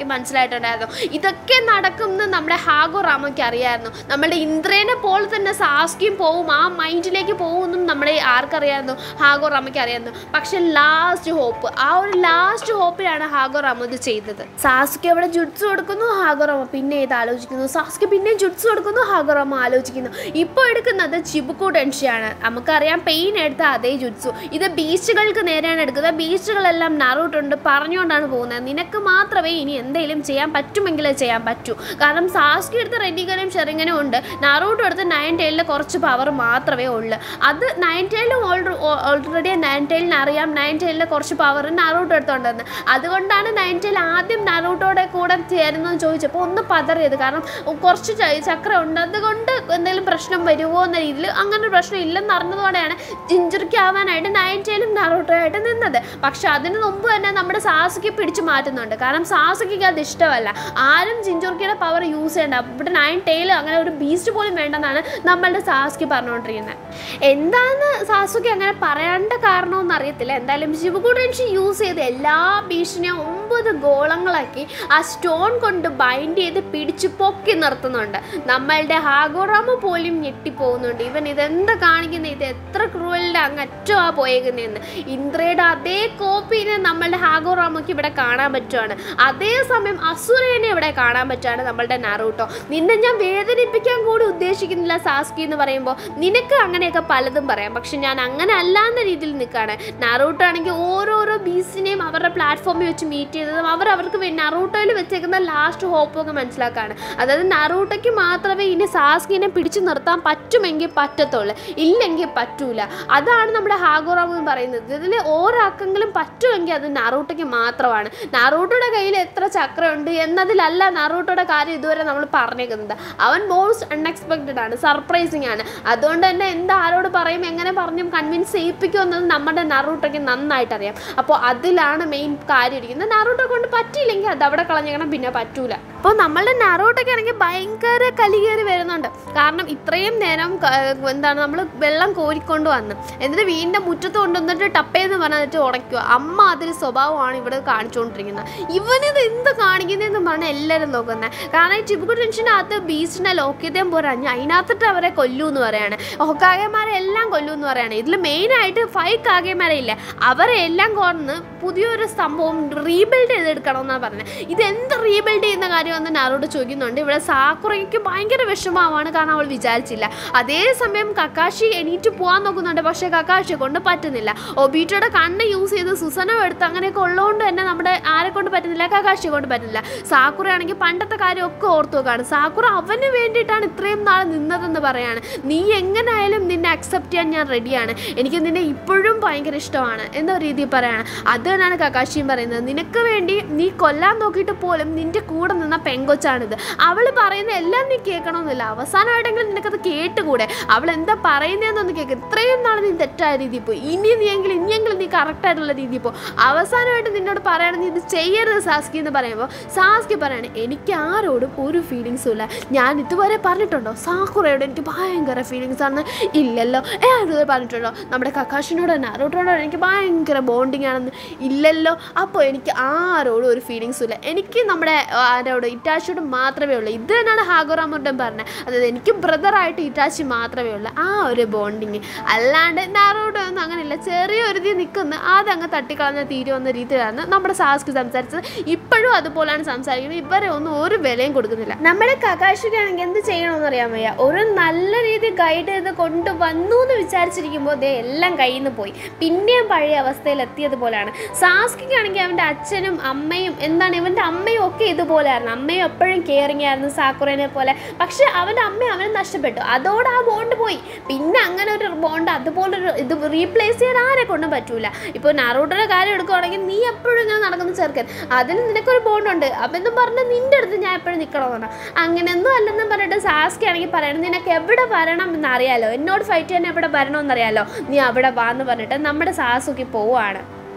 സാസ്കിക്ക് മനസ്സിലായിട്ടുണ്ടായിരുന്നു ഇതൊക്കെ നടക്കുമെന്ന് നമ്മുടെ ഹാഗോ റാമയ്ക്ക് അറിയായിരുന്നു നമ്മുടെ ഇന്ദ്രനെ പോലെ തന്നെ സാസ്കിയും പോവും ആ മൈൻഡിലേക്ക് പോകുമെന്നും നമ്മുടെ ആർക്കറിയായിരുന്നു ഹാഗോ റാമയ്ക്ക് അറിയായിരുന്നു പക്ഷെ ലാസ്റ്റ് ഹോപ്പ് ആ ഒരു ലാസ്റ്റ് ഹോപ്പിലാണ് ഹാഗോ റാമ ഇത് ചെയ്തത് സാസ്കി അവിടെ ജുഡ്സ് കൊടുക്കുന്നു ഹാഗോ റാമ പിന്നെ ഇത് ആലോചിക്കുന്നു സാസ്കി പിന്നെ ജുഡ്സ് കൊടുക്കുന്നു ഹാഗോ റാമ ആലോചിക്കുന്നു ഇപ്പോൾ എടുക്കുന്നത് ചിബുക്കു ടെൻഷിയാണ് നമുക്കറിയാം പെയിൻ എടുത്ത അതേ ജുഡ്സു ഇത് ബീച്ചുകൾക്ക് നേരെയാണ് എടുക്കുന്നത് ബീച്ചുകളെല്ലാം നറൂട്ടുണ്ട് പറഞ്ഞുകൊണ്ടാണ് പോകുന്നത് നിനക്ക് മാത്രമേ ഇനി എന്തെങ്കിലും ചെയ്യാൻ പറ്റുമെങ്കിലേ ചെയ്യാൻ പറ്റൂ കാരണം സാസ്കി എടുത്ത റെഡിഗനും ഷെറിങ്ങനും ഉണ്ട് നറൂട്ടോ എടുത്ത് നയൻ ടൈലിൽ കുറച്ച് പവർ മാത്രമേ ഉള്ളൂ അത് നയൻ ടൈലും ഓൾറെഡി നയൻ ടൈലിന് അറിയാം നയൻ ടൈലിൽ കുറച്ച് പവർ നറൂട്ടോ എടുത്തോണ്ടെന്ന് അതുകൊണ്ടാണ് നയൻ ടൈൽ ആദ്യം നറൂട്ടോടെ കൂടെ ചേരുന്നതെന്ന് ചോദിച്ചപ്പോൾ ഒന്ന് പതറിയത് കാരണം കുറച്ച് ച- ചക്രം ഉണ്ട് അതുകൊണ്ട് എന്തെങ്കിലും പ്രശ്നം വരുമോ എന്ന രീതിയിൽ അങ്ങനെ ഒരു പ്രശ്നം ഇല്ലെന്ന് അറിഞ്ഞതോടെയാണ് ജിഞ്ചുറിക്ക് ആവാനായിട്ട് നയൻ ടൈലും നറൂട്ടോയായിട്ട് നിന്നത് പക്ഷെ അതിന് മുമ്പ് തന്നെ നമ്മുടെ സാസുക്കി പിടിച്ചു മാറ്റുന്നുണ്ട് കാരണം സാസുക്കിക്ക് അത് ഇഷ്ടമല്ല ആരും ജിഞ്ചുർക്കിയുടെ പവർ യൂസ് ചെയ്യണ്ട ഇവിടെ നയൻ ടൈൽ അങ്ങനെ ഒരു ബീസ്റ്റ് പോലും വേണ്ടെന്നാണ് നമ്മളുടെ സാസുക്കി പറഞ്ഞുകൊണ്ടിരിക്കുന്നത് എന്താണ് സാസുക്കി അങ്ങനെ പറയേണ്ട കാരണമെന്ന് അറിയത്തില്ല എന്തായാലും ശിവകുടൻഷി യൂസ് ചെയ്ത് എല്ലാ ഭീഷണിയും ഒമ്പത് ഗോളങ്ങളാക്കി ആ സ്റ്റോൺ കൊണ്ട് ബൈൻഡ് ചെയ്ത് പിടിച്ച് പൊക്കി നിർത്തുന്നുണ്ട് നമ്മളുടെ ഹാഗോറാമ പോലും ഞെട്ടിപ്പോകുന്നുണ്ട് ഇവൻ ഇതെന്താ കാണിക്കുന്നത് ഇത് എത്ര ക്രൂവലിൻ്റെ അങ്ങറ്റമാ പോയേക്കുന്നതെന്ന് ഇന്ദ്രയുടെ അതേ കോപ്പീനെ നമ്മളുടെ ഹാഗോറാമയ്ക്ക് ഇവിടെ കാണാൻ പറ്റുവാണ് അതേസമയം അസുരനെ ഇവിടെ കാണാൻ പറ്റുവാണ് നമ്മളുടെ നറൂട്ടോ നിന്നെ ഞാൻ വേദനിപ്പിക്കാൻ കൂടി ഉദ്ദേശിക്കുന്നില്ല സാസ്കി എന്ന് പറയുമ്പോൾ നിനക്ക് അങ്ങനെയൊക്കെ പലതും പറയാം പക്ഷെ ഞാൻ അങ്ങനെ അല്ലാന്ന രീതിയിൽ നിൽക്കുകയാണ് നറൂട്ടോ ആണെങ്കിൽ ഓരോരോ ബീസിനെയും അവരുടെ പ്ലാറ്റ്ഫോമിൽ വെച്ച് മീറ്റ് ചെയ്തതും അവർ അവർക്ക് വേ- നറൂട്ടോയിൽ വെച്ചേക്കുന്ന ലാസ്റ്റ് ഹോപ്പൊക്കെ മനസ്സിലാക്കാണ് അതായത് നറൂട്ടോയ്ക്ക് മാത്രമേ ഇനി സാസ്കിനെ പിടിച്ചു നിർത്താൻ പറ്റുമെങ്കിൽ പറ്റത്തുള്ളൂ ഇല്ലെങ്കിൽ പറ്റൂല അതാണ് നമ്മുടെ ഹാഗോറാമ് എന്ന് പറയുന്നത് ഇതിൽ ഓരാക്കെങ്കിലും പറ്റുമെങ്കിൽ അത് നറൂട്ടോയ്ക്ക് മാത്രമാണ് നറൂട്ടോയുടെ കയ്യിൽ എത്ര ചക്രമുണ്ട് എന്നതിലല്ല നറൂട്ടോയുടെ കാര്യം ഇതുവരെ നമ്മൾ പറഞ്ഞേക്കുന്നത് അവൻ മോസ്റ്റ് അൺഎക്സ്പെക്റ്റഡ് ആണ് സർപ്രൈസിങ് ആണ് അതുകൊണ്ട് തന്നെ എന്ത് ആരോട് പറയും എങ്ങനെ പറഞ്ഞും കൺവിൻസ് ചെയ്യിപ്പിക്കുമെന്നത് നമ്മുടെ നറൂട്ടോയ്ക്ക് നന്നായിട്ട് അറിയാം അപ്പോൾ അതിലാണ് മെയിൻ കാര്യം ഇരിക്കുന്നത് നറൂട്ടോ കൊണ്ട് പറ്റിയില്ലെങ്കിൽ അത് അവിടെ കളഞ്ഞേക്കണം പിന്നെ പറ്റൂല അപ്പോൾ നമ്മളുടെ നറൂട്ടൊക്കെ ആണെങ്കിൽ ഭയങ്കര കലി കയറി വരുന്നുണ്ട് കാരണം ഇത്രയും നേരം ക- എന്താണ് നമ്മൾ വെള്ളം കോരിക്കൊണ്ട് വന്ന് എന്നിട്ട് വീണ്ടും മുറ്റത്ത് കൊണ്ടുവന്നിട്ട് ടപ്പേന്ന് പറഞ്ഞിട്ട് ഉടയ്ക്കുക അമ്മ അതിൽ സ്വഭാവമാണ് ഇവിടെ കാണിച്ചുകൊണ്ടിരിക്കുന്നത് ഇവനിത് എന്ത് കാണിക്കുന്നതെന്ന് പറഞ്ഞാൽ എല്ലാവരും നോക്കുന്നത് കാരണം ഈ ടിബുക്കു ടെൻഷനകത്ത് ബീച്ചിനെ ലോക്യതയും പോരാഞ്ഞ് അതിനകത്തിട്ട് അവരെ കൊല്ലൂ എന്ന് പറയാണ് ഹൊക്കാകെമാരെ എല്ലാം കൊല്ലൂ എന്ന് പറയാണ് ഇതിൽ മെയിനായിട്ട് ഫൈവ് കാകെമാരെ ഇല്ല അവരെ എല്ലാം കൊന്ന് പുതിയൊരു സംഭവം റീബിൽഡ് ചെയ്തെടുക്കണം എന്നാണ് പറഞ്ഞത് ഇത് എന്ത് റീബിൽഡ് ചെയ്യുന്ന കാര്യമെന്ന് നാരോട് ചോദിക്കുന്നുണ്ട് ഇവിടെ സാക്കുറയ്ക്ക് ഭയങ്കര വിഷമമാണ് കാരണം അവൾ വിചാരിച്ചില്ല അതേസമയം കക്കാശി എണീറ്റ് പോകാൻ നോക്കുന്നുണ്ട് പക്ഷേ കക്കാശിയെ കൊണ്ട് പറ്റുന്നില്ല ഒബീറ്റോയുടെ കണ്ണ് യൂസ് ചെയ്ത് സുസനോ എടുത്ത് അങ്ങനെയൊക്കെ ഉള്ളതുകൊണ്ട് തന്നെ നമ്മുടെ ആരെ കൊണ്ട് പറ്റുന്നില്ല കക്കാശിയെ കൊണ്ട് പറ്റുന്നില്ല സാക്കുറ ആണെങ്കിൽ പണ്ടത്തെ കാര്യമൊക്കെ ഓർത്തു നോക്കാണ് സാക്കുറ അവന് വേണ്ടിയിട്ടാണ് ഇത്രയും നാൾ നിന്നതെന്ന് പറയാണ് നീ എങ്ങനെയായാലും നിന്നെ അക്സെപ്റ്റ് ചെയ്യാൻ ഞാൻ റെഡിയാണ് എനിക്ക് നിന്നെ ഇപ്പോഴും ഭയങ്കര ഇഷ്ടമാണ് എന്ന രീതിയിൽ പറയാണ് അത് തന്നെയാണ് കക്കാശിയും പറയുന്നത് നിനക്ക് വേണ്ടി നീ കൊല്ലാൻ നോക്കിയിട്ട് പോലും നിന്റെ കൂടെ നിന്ന പെങ്കൊച്ചാണിത് അവൾ പറയുന്ന എല്ലാം നീ കേൾക്കണമെന്നില്ല അവസാനമായിട്ടെങ്കിലും നിനക്കത് കേട്ടുകൂടെ അവൾ എന്താ പറയുന്നതെന്നൊന്ന് കേൾക്കുക ഇത്രയും നാൾ നീ തെറ്റായ രീതിയിൽ പോയി ഇനി നീയെങ്കിലും ഇനിയെങ്കിലും നീ കറക്റ്റായിട്ടുള്ള രീതിയിൽ പോ അവസാനമായിട്ട് നിന്നോട് പറയണം നീ ഇത് ചെയ്യരുത് സാസ്കി എന്ന് പറയുമ്പോൾ സാസ്കി പറയാണ് എനിക്ക് ആരോടും ഒരു ഫീലിങ്സും ഇല്ല ഞാൻ ഇതുവരെ പറഞ്ഞിട്ടുണ്ടോ സാക്കുറയോട് എനിക്ക് ഭയങ്കര ഫീലിങ്സ് ആണ് ഇല്ലല്ലോ ഏ ഇതുവരെ പറഞ്ഞിട്ടുണ്ടോ നമ്മുടെ കക്കാഷിനോട് നാരോട്ടോടോ എനിക്ക് ഭയങ്കര ബോണ്ടിങ് ആണെന്ന് ഇല്ലല്ലോ അപ്പോൾ എനിക്ക് ആരോടും ഒരു ഫീലിങ്സും ഇല്ല എനിക്ക് നമ്മുടെ ആ, ആരോട് ഇറ്റാച്ചിയോട് മാത്രമേ ഉള്ളൂ ഇത് തന്നെയാണ് ഹാഗോറാമുട്ടൻ പറഞ്ഞത് അതായത് എനിക്ക് ബ്രദറായിട്ട് ഇറ്റാച്ചി മാത്രമേ ഉള്ളൂ ആ ഒരു ബോണ്ടിങ് അല്ലാണ്ട് നാരോട്ടോ ഒന്നും അങ്ങനെയില്ല ചെറിയൊരു ഇത് നിൽക്കുന്ന അതങ്ങ് തട്ടിക്കളഞ്ഞ തീരുമെന്ന രീതിയിലാണ് നമ്മുടെ സാസ്കി സംസാരിച്ചത് ഇപ്പോഴും അതുപോലെയാണ് സംസാരിക്കുന്നത് ഇവരെ ഒന്നും ഒരു വിലയും കൊടുക്കുന്നില്ല നമ്മുടെ കകാശിക്കാണെങ്കിൽ എന്ത് ചെയ്യണമെന്ന് അറിയാൻ വയ്യ ഒരു നല്ല രീതി ഗൈഡ് ചെയ്ത് കൊണ്ടുവന്നു എന്ന് വിചാരിച്ചിരിക്കുമ്പോൾ ദേ എല്ലാം കയ്യിൽ നിന്ന് പോയി പിന്നെയും പഴയ അവസ്ഥയിൽ എത്തിയതുപോലെയാണ് സാസ്കിക്കാണെങ്കിൽ അവൻ്റെ അച്ഛനും അമ്മയും എന്താണ് ഇവൻ്റെ അമ്മയും ഒക്കെ ഇതുപോലെയായിരുന്നു അമ്മയും എപ്പോഴും കെയറിങ് ആയിരുന്നു സാക്കുറേനെ പോലെ പക്ഷെ അവൻ്റെ അമ്മ അവനെ നഷ്ടപ്പെട്ടു അതോടെ ആ ബോണ്ട് പോയി പിന്നെ അങ്ങനെ ഒരു ബോണ്ട് അതുപോലൊരു ഇത് റീപ്ലേസ് ചെയ്യാൻ ആരെ കൊണ്ടും പറ്റൂല ഇപ്പോൾ നറൂട്ടോയുടെ കാര്യം എടുക്കുവാണെങ്കിൽ നീ എപ്പോഴും ഇങ്ങനെ നടക്കുന്ന ചെറുക്കൻ അതിന് നിനക്കൊരു ബോണ്ടുണ്ട് അപ്പം എന്നും പറഞ്ഞാൽ നിൻ്റെ അടുത്ത് ഞാൻ എപ്പോഴും നിൽക്കണമെന്നാണ് അങ്ങനെയൊന്നും അല്ലെന്നും പറഞ്ഞിട്ട് സാസ്കി ആണെങ്കിൽ പറയണം നിനക്ക് എവിടെ വരണം എന്നറിയാലോ എന്നോട് ഫൈറ്റ് ചെയ്യാൻ എവിടെ വരണമെന്നറിയാലോ നീ അവിടെ വാ എന്ന് പറഞ്ഞിട്ട് നമ്മുടെ സാസുക്കി പോവാണ്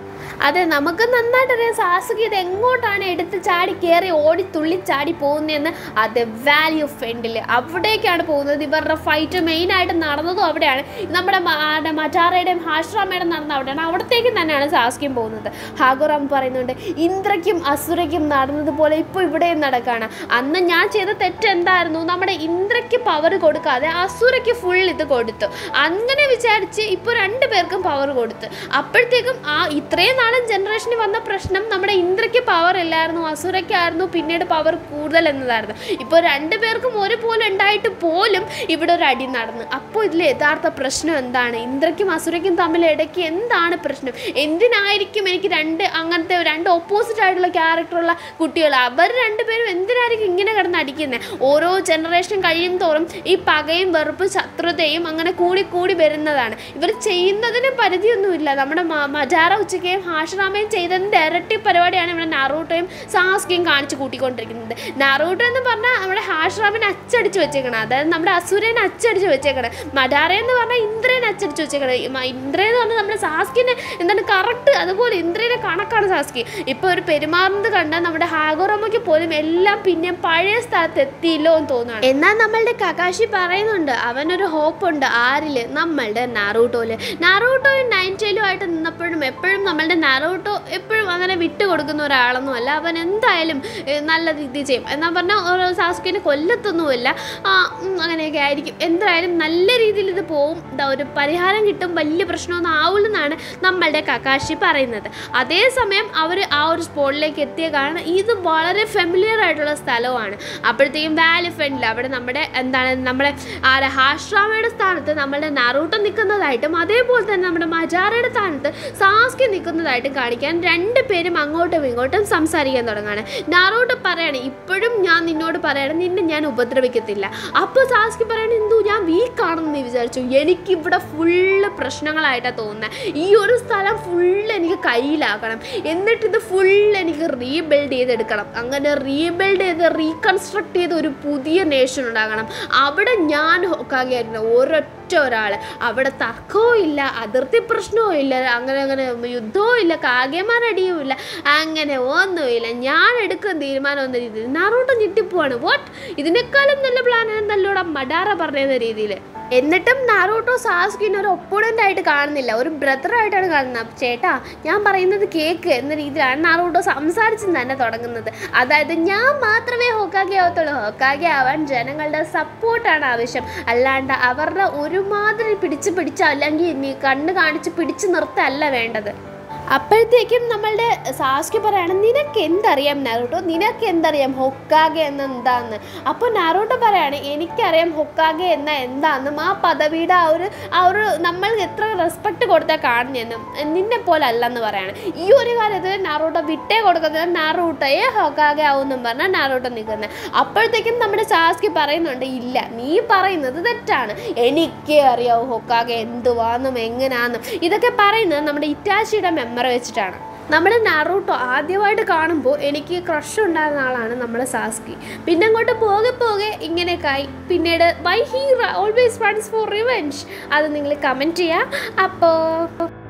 അതെ നമുക്ക് നന്നായിട്ടറിയാം സാസുകി ഇത് എങ്ങോട്ടാണ് എടുത്ത് ചാടി കയറി ഓടി തുള്ളി ചാടി പോകുന്നതെന്ന് അത് വാല്യൂ ഫ്രണ്ടിൽ അവിടേക്കാണ് പോകുന്നത് ഇവരുടെ ഫൈറ്റ് മെയിനായിട്ട് നടന്നതും അവിടെയാണ് നമ്മുടെ മ- ആടെ മറ്റാറയുടെയും ഹാഷ്റാമയുടെയും നടന്ന അവിടെയാണ് അവിടത്തേക്ക് തന്നെയാണ് സാസ്കിയും പോകുന്നത് ഹാഗുറാം പറയുന്നുണ്ട് ഇന്ദ്രയ്ക്കും അസുരയ്ക്കും നടന്നതുപോലെ ഇപ്പോൾ ഇവിടെയും നടക്കുകയാണ് അന്ന് ഞാൻ ചെയ്ത തെറ്റ് എന്തായിരുന്നു നമ്മുടെ ഇന്ദ്രയ്ക്ക് പവർ കൊടുക്കാതെ അസുരയ്ക്ക് ഫുൾ ഇത് കൊടുത്തു അങ്ങനെ വിചാരിച്ച് ഇപ്പോൾ രണ്ടു പേർക്കും പവർ കൊടുത്തു അപ്പോഴത്തേക്കും ആ ഇത്രയും നാളും ജനറേഷനിൽ വന്ന പ്രശ്നം നമ്മുടെ ഇന്ദ്രയ്ക്ക് പവർ ഇല്ലായിരുന്നു അസുരയ്ക്കായിരുന്നു പിന്നീട് പവർ കൂടുതൽ എന്നതായിരുന്നു ഇപ്പോൾ രണ്ടു പേർക്കും ഒരുപോലെ ഉണ്ടായിട്ട് പോലും ഇവിടെ ഒരു അടി നടന്നു അപ്പോൾ ഇതിൽ യഥാർത്ഥ പ്രശ്നം എന്താണ് ഇന്ദ്രയ്ക്കും അസുരയ്ക്കും തമ്മിൽ ഇടയ്ക്ക് എന്താണ് പ്രശ്നം എന്തിനായിരിക്കും എനിക്ക് രണ്ട് അങ്ങനത്തെ രണ്ട് ഓപ്പോസിറ്റ് ആയിട്ടുള്ള ക്യാരക്ടറുള്ള കുട്ടികൾ അവർ രണ്ടുപേരും എന്തിനായിരിക്കും ഇങ്ങനെ കിടന്ന് അടിക്കുന്നത് ഓരോ ജനറേഷൻ കഴിയും തോറും ഈ പകയും വെറുപ്പും ശത്രുതയും അങ്ങനെ കൂടി കൂടി വരുന്നതാണ് ഇവർ ചെയ്യുന്നതിന് പരിധിയൊന്നുമില്ല നമ്മുടെ മ- മജാറ ഉച്ചയ്ക്കയും ഹാഷറാമയും ചെയ്തതിൻ്റെ ഇരട്ടി പരിപാടിയാണ് ഇവിടെ നാറൂട്ടോയും സാസ്കയും കാണിച്ചു കൂട്ടിക്കൊണ്ടിരിക്കുന്നത് നാറൂട്ടോ എന്ന് പറഞ്ഞാൽ നമ്മുടെ ഹാഷറാമിനെ അച്ചടിച്ച് വെച്ചേക്കണം അതായത് നമ്മുടെ അസുരനെ അച്ചടിച്ച് വെച്ചേക്കണം മഡാറ എന്ന് പറഞ്ഞാൽ ഇന്ദ്രനെ അച്ചടിച്ച് വെച്ചേക്കണം ഈ മ- ഇന്ദ്ര എന്ന് പറഞ്ഞാൽ നമ്മുടെ സാസ്കിനെ എന്താണ് കറക്റ്റ് അതുപോലെ ഇന്ദ്രയുടെ കണക്കാണ് സാസ്കി ഇപ്പോൾ ഒരു പെരുമാറുന്നത് കണ്ടാൽ നമ്മുടെ ഹാഗോറമ്മയ്ക്ക് പോലും എല്ലാം പിന്നെ പഴയ സ്ഥലത്ത് എത്തിയില്ലോ എന്ന് തോന്നുകയാണ് എന്നാൽ നമ്മളുടെ കകാശി പറയുന്നുണ്ട് അവനൊരു ഹോപ്പുണ്ട് ആരില് നമ്മളുടെ നാറൂട്ടോയില് നാറൂട്ടോയും നൈൻറ്റയിലും ആയിട്ട് നിന്നപ്പോഴും എപ്പോഴും നമ്മളുടെ നാറൂട്ടോ എപ്പോഴും അങ്ങനെ വിട്ടു കൊടുക്കുന്ന ഒരാളൊന്നും അല്ല അവൻ എന്തായാലും ഏഹ്, നല്ല രീതിയിൽ ചെയ്യും എന്നാ പറഞ്ഞാൽ ഓരോ സാസ്കിനെ കൊല്ലത്തൊന്നുമില്ല ആ, ഉം, അങ്ങനെയൊക്കെ ആയിരിക്കും എന്തായാലും നല്ല രീതിയിൽ ഇത് പോവും ദാ ഒരു പരിഹാരം കിട്ടും വലിയ പ്രശ്നമൊന്നും ആവില്ലെന്നാണ് നമ്മളുടെ കക്കാശി പറയുന്നത് അതേസമയം അവർ ആ ഒരു സ്പോട്ടിലേക്ക് എത്തിയ കാരണം ഇത് വളരെ ഫെമിലിയർ ആയിട്ടുള്ള സ്ഥലമാണ് അപ്പോഴത്തേക്കും വാലി ഫ്രണ്ടിൽ അവിടെ നമ്മുടെ എന്താണ് നമ്മുടെ ആരെ ഹാഷ്രാമയുടെ സ്ഥാനത്ത് നമ്മളുടെ നറൂട്ടോ നിൽക്കുന്നതായിട്ടും അതേപോലെ തന്നെ നമ്മുടെ മജാറയുടെ സ്ഥാനത്ത് സാസ്കി നിൽക്കുന്നതായിട്ടും കാണിക്കാൻ രണ്ട് പേരും അങ്ങോട്ടും ഇങ്ങോട്ടും സംസാരിക്കാൻ തുടങ്ങാണ് നാറൂട്ടോ പറയാണ് ഇപ്പോഴും ഞാൻ നിന്നോട് പറയണം നിന്നെ ഞാൻ ഉപദ്രവിക്കത്തില്ല അപ്പോൾ സാസ്കി പറയണ എന്തു ഞാൻ വീക്കാണെന്ന് നീ വിചാരിച്ചു എനിക്കിവിടെ ഫുള്ള് പ്രശ്നങ്ങളായിട്ടാണ് തോന്നുന്നത് ഈ ഒരു സ്ഥലം ഫുള്ള് എനിക്ക് കയ്യിലാക്കണം എന്നിട്ട് ഇത് ഫുള്ള് എനിക്ക് റീബിൽഡ് ചെയ്തെടുക്കണം അങ്ങനെ റീബിൽഡ് ചെയ്ത് റീകൺസ്ട്രക്ട് ചെയ്ത് ഒരു പുതിയ നേഷൻ ഉണ്ടാകണം അവിടെ ഞാൻ ഹൊക്കാകെയായിരുന്നു ഒരൊറ്റ ഒരാൾ അവിടെ തർക്കവും ഇല്ല അതിർത്തി പ്രശ്നവും ഇല്ല അങ്ങനെ അങ്ങനെ യുദ്ധവും ഇല്ല കാഗ്യമാരടിയും ഇല്ല അങ്ങനെ ഒന്നുമില്ല ഞാൻ എടുക്കുന്ന തീരുമാനം എന്ന രീതിയിൽ നാറോട്ടം ഞെട്ടിപ്പോവാണ് വാട്ട് ഇതിനേക്കാളും നല്ല പ്ലാൻ നല്ലോടെ മഡാറ പറഞ്ഞ രീതിയിൽ എന്നിട്ടും നാറൂട്ടോ സാസ്കിനെ ഒരു ഒപ്പോണൻ്റ് ആയിട്ട് കാണുന്നില്ല ഒരു ബ്രദറായിട്ടാണ് കാണുന്നത് ചേട്ടാ ഞാൻ പറയുന്നത് കേക്ക് എന്ന രീതിയിലാണ് നാറൂട്ടോ സംസാരിച്ച് തന്നെ തുടങ്ങുന്നത് അതായത് ഞാൻ മാത്രമേ ഹോക്കാഗെ ആവത്തുള്ളൂ ഹോക്കാഗെ ആവാൻ ജനങ്ങളുടെ സപ്പോർട്ടാണ് ആവശ്യം അല്ലാണ്ട് അവരുടെ ഒരുമാതിരി പിടിച്ച് പിടിച്ച് അല്ലെങ്കിൽ നീ കണ്ണ് കാണിച്ച് പിടിച്ച് നിർത്തല്ല വേണ്ടത് അപ്പോഴത്തേക്കും നമ്മളുടെ സാസ്കി പറയാണ് നിനക്ക് എന്തറിയാം നാറൂട്ടോ നിനക്ക് എന്തറിയാം ഹൊക്കാഗെ എന്ന എന്താന്ന് അപ്പോൾ നാറൂട്ടോ പറയാണ് എനിക്കറിയാം ഹൊക്കാഗെ എന്ന എന്താണെന്നും ആ പദവിയുടെ ആ ഒരു ആ ഒരു നമ്മൾ എത്ര റെസ്പെക്ട് കൊടുത്താൽ കാണുന്നെന്നും നിന്നെ പോലെ അല്ലെന്ന് പറയാണ് ഈ ഒരു കാര്യത്തിൽ നാറൂട്ടോ വിട്ടേ കൊടുക്കുന്നത് നാറൂട്ടോയെ ഹൊക്കാഗെ ആവുമെന്നും പറഞ്ഞാൽ നാറൂട്ടോ നിൽക്കുന്നത് അപ്പോഴത്തേക്കും നമ്മുടെ സാസ്കി പറയുന്നുണ്ട് ഇല്ല നീ പറയുന്നത് തെറ്റാണ് എനിക്കേ അറിയാവൂ ഹൊക്കാഗെ എന്തുവാന്നും എങ്ങനെയാന്നും ഇതൊക്കെ പറയുന്നത് നമ്മുടെ ഇറ്റാച്ചിയുടെ മെമ്മറി വെച്ചിട്ടാണ് നമ്മുടെ നാറൂട്ടോ ആദ്യമായിട്ട് കാണുമ്പോൾ എനിക്ക് ക്രഷ് ഉണ്ടായിരുന്ന ആളാണ് നമ്മുടെ സാസ്കി പിന്നെ അങ്ങോട്ട് പോകെ പോകെ ഇങ്ങനെയൊക്കെ ആയി പിന്നീട് why he always runs for revenge അത് നിങ്ങൾ കമൻറ്റ് ചെയ്യുക അപ്പോൾ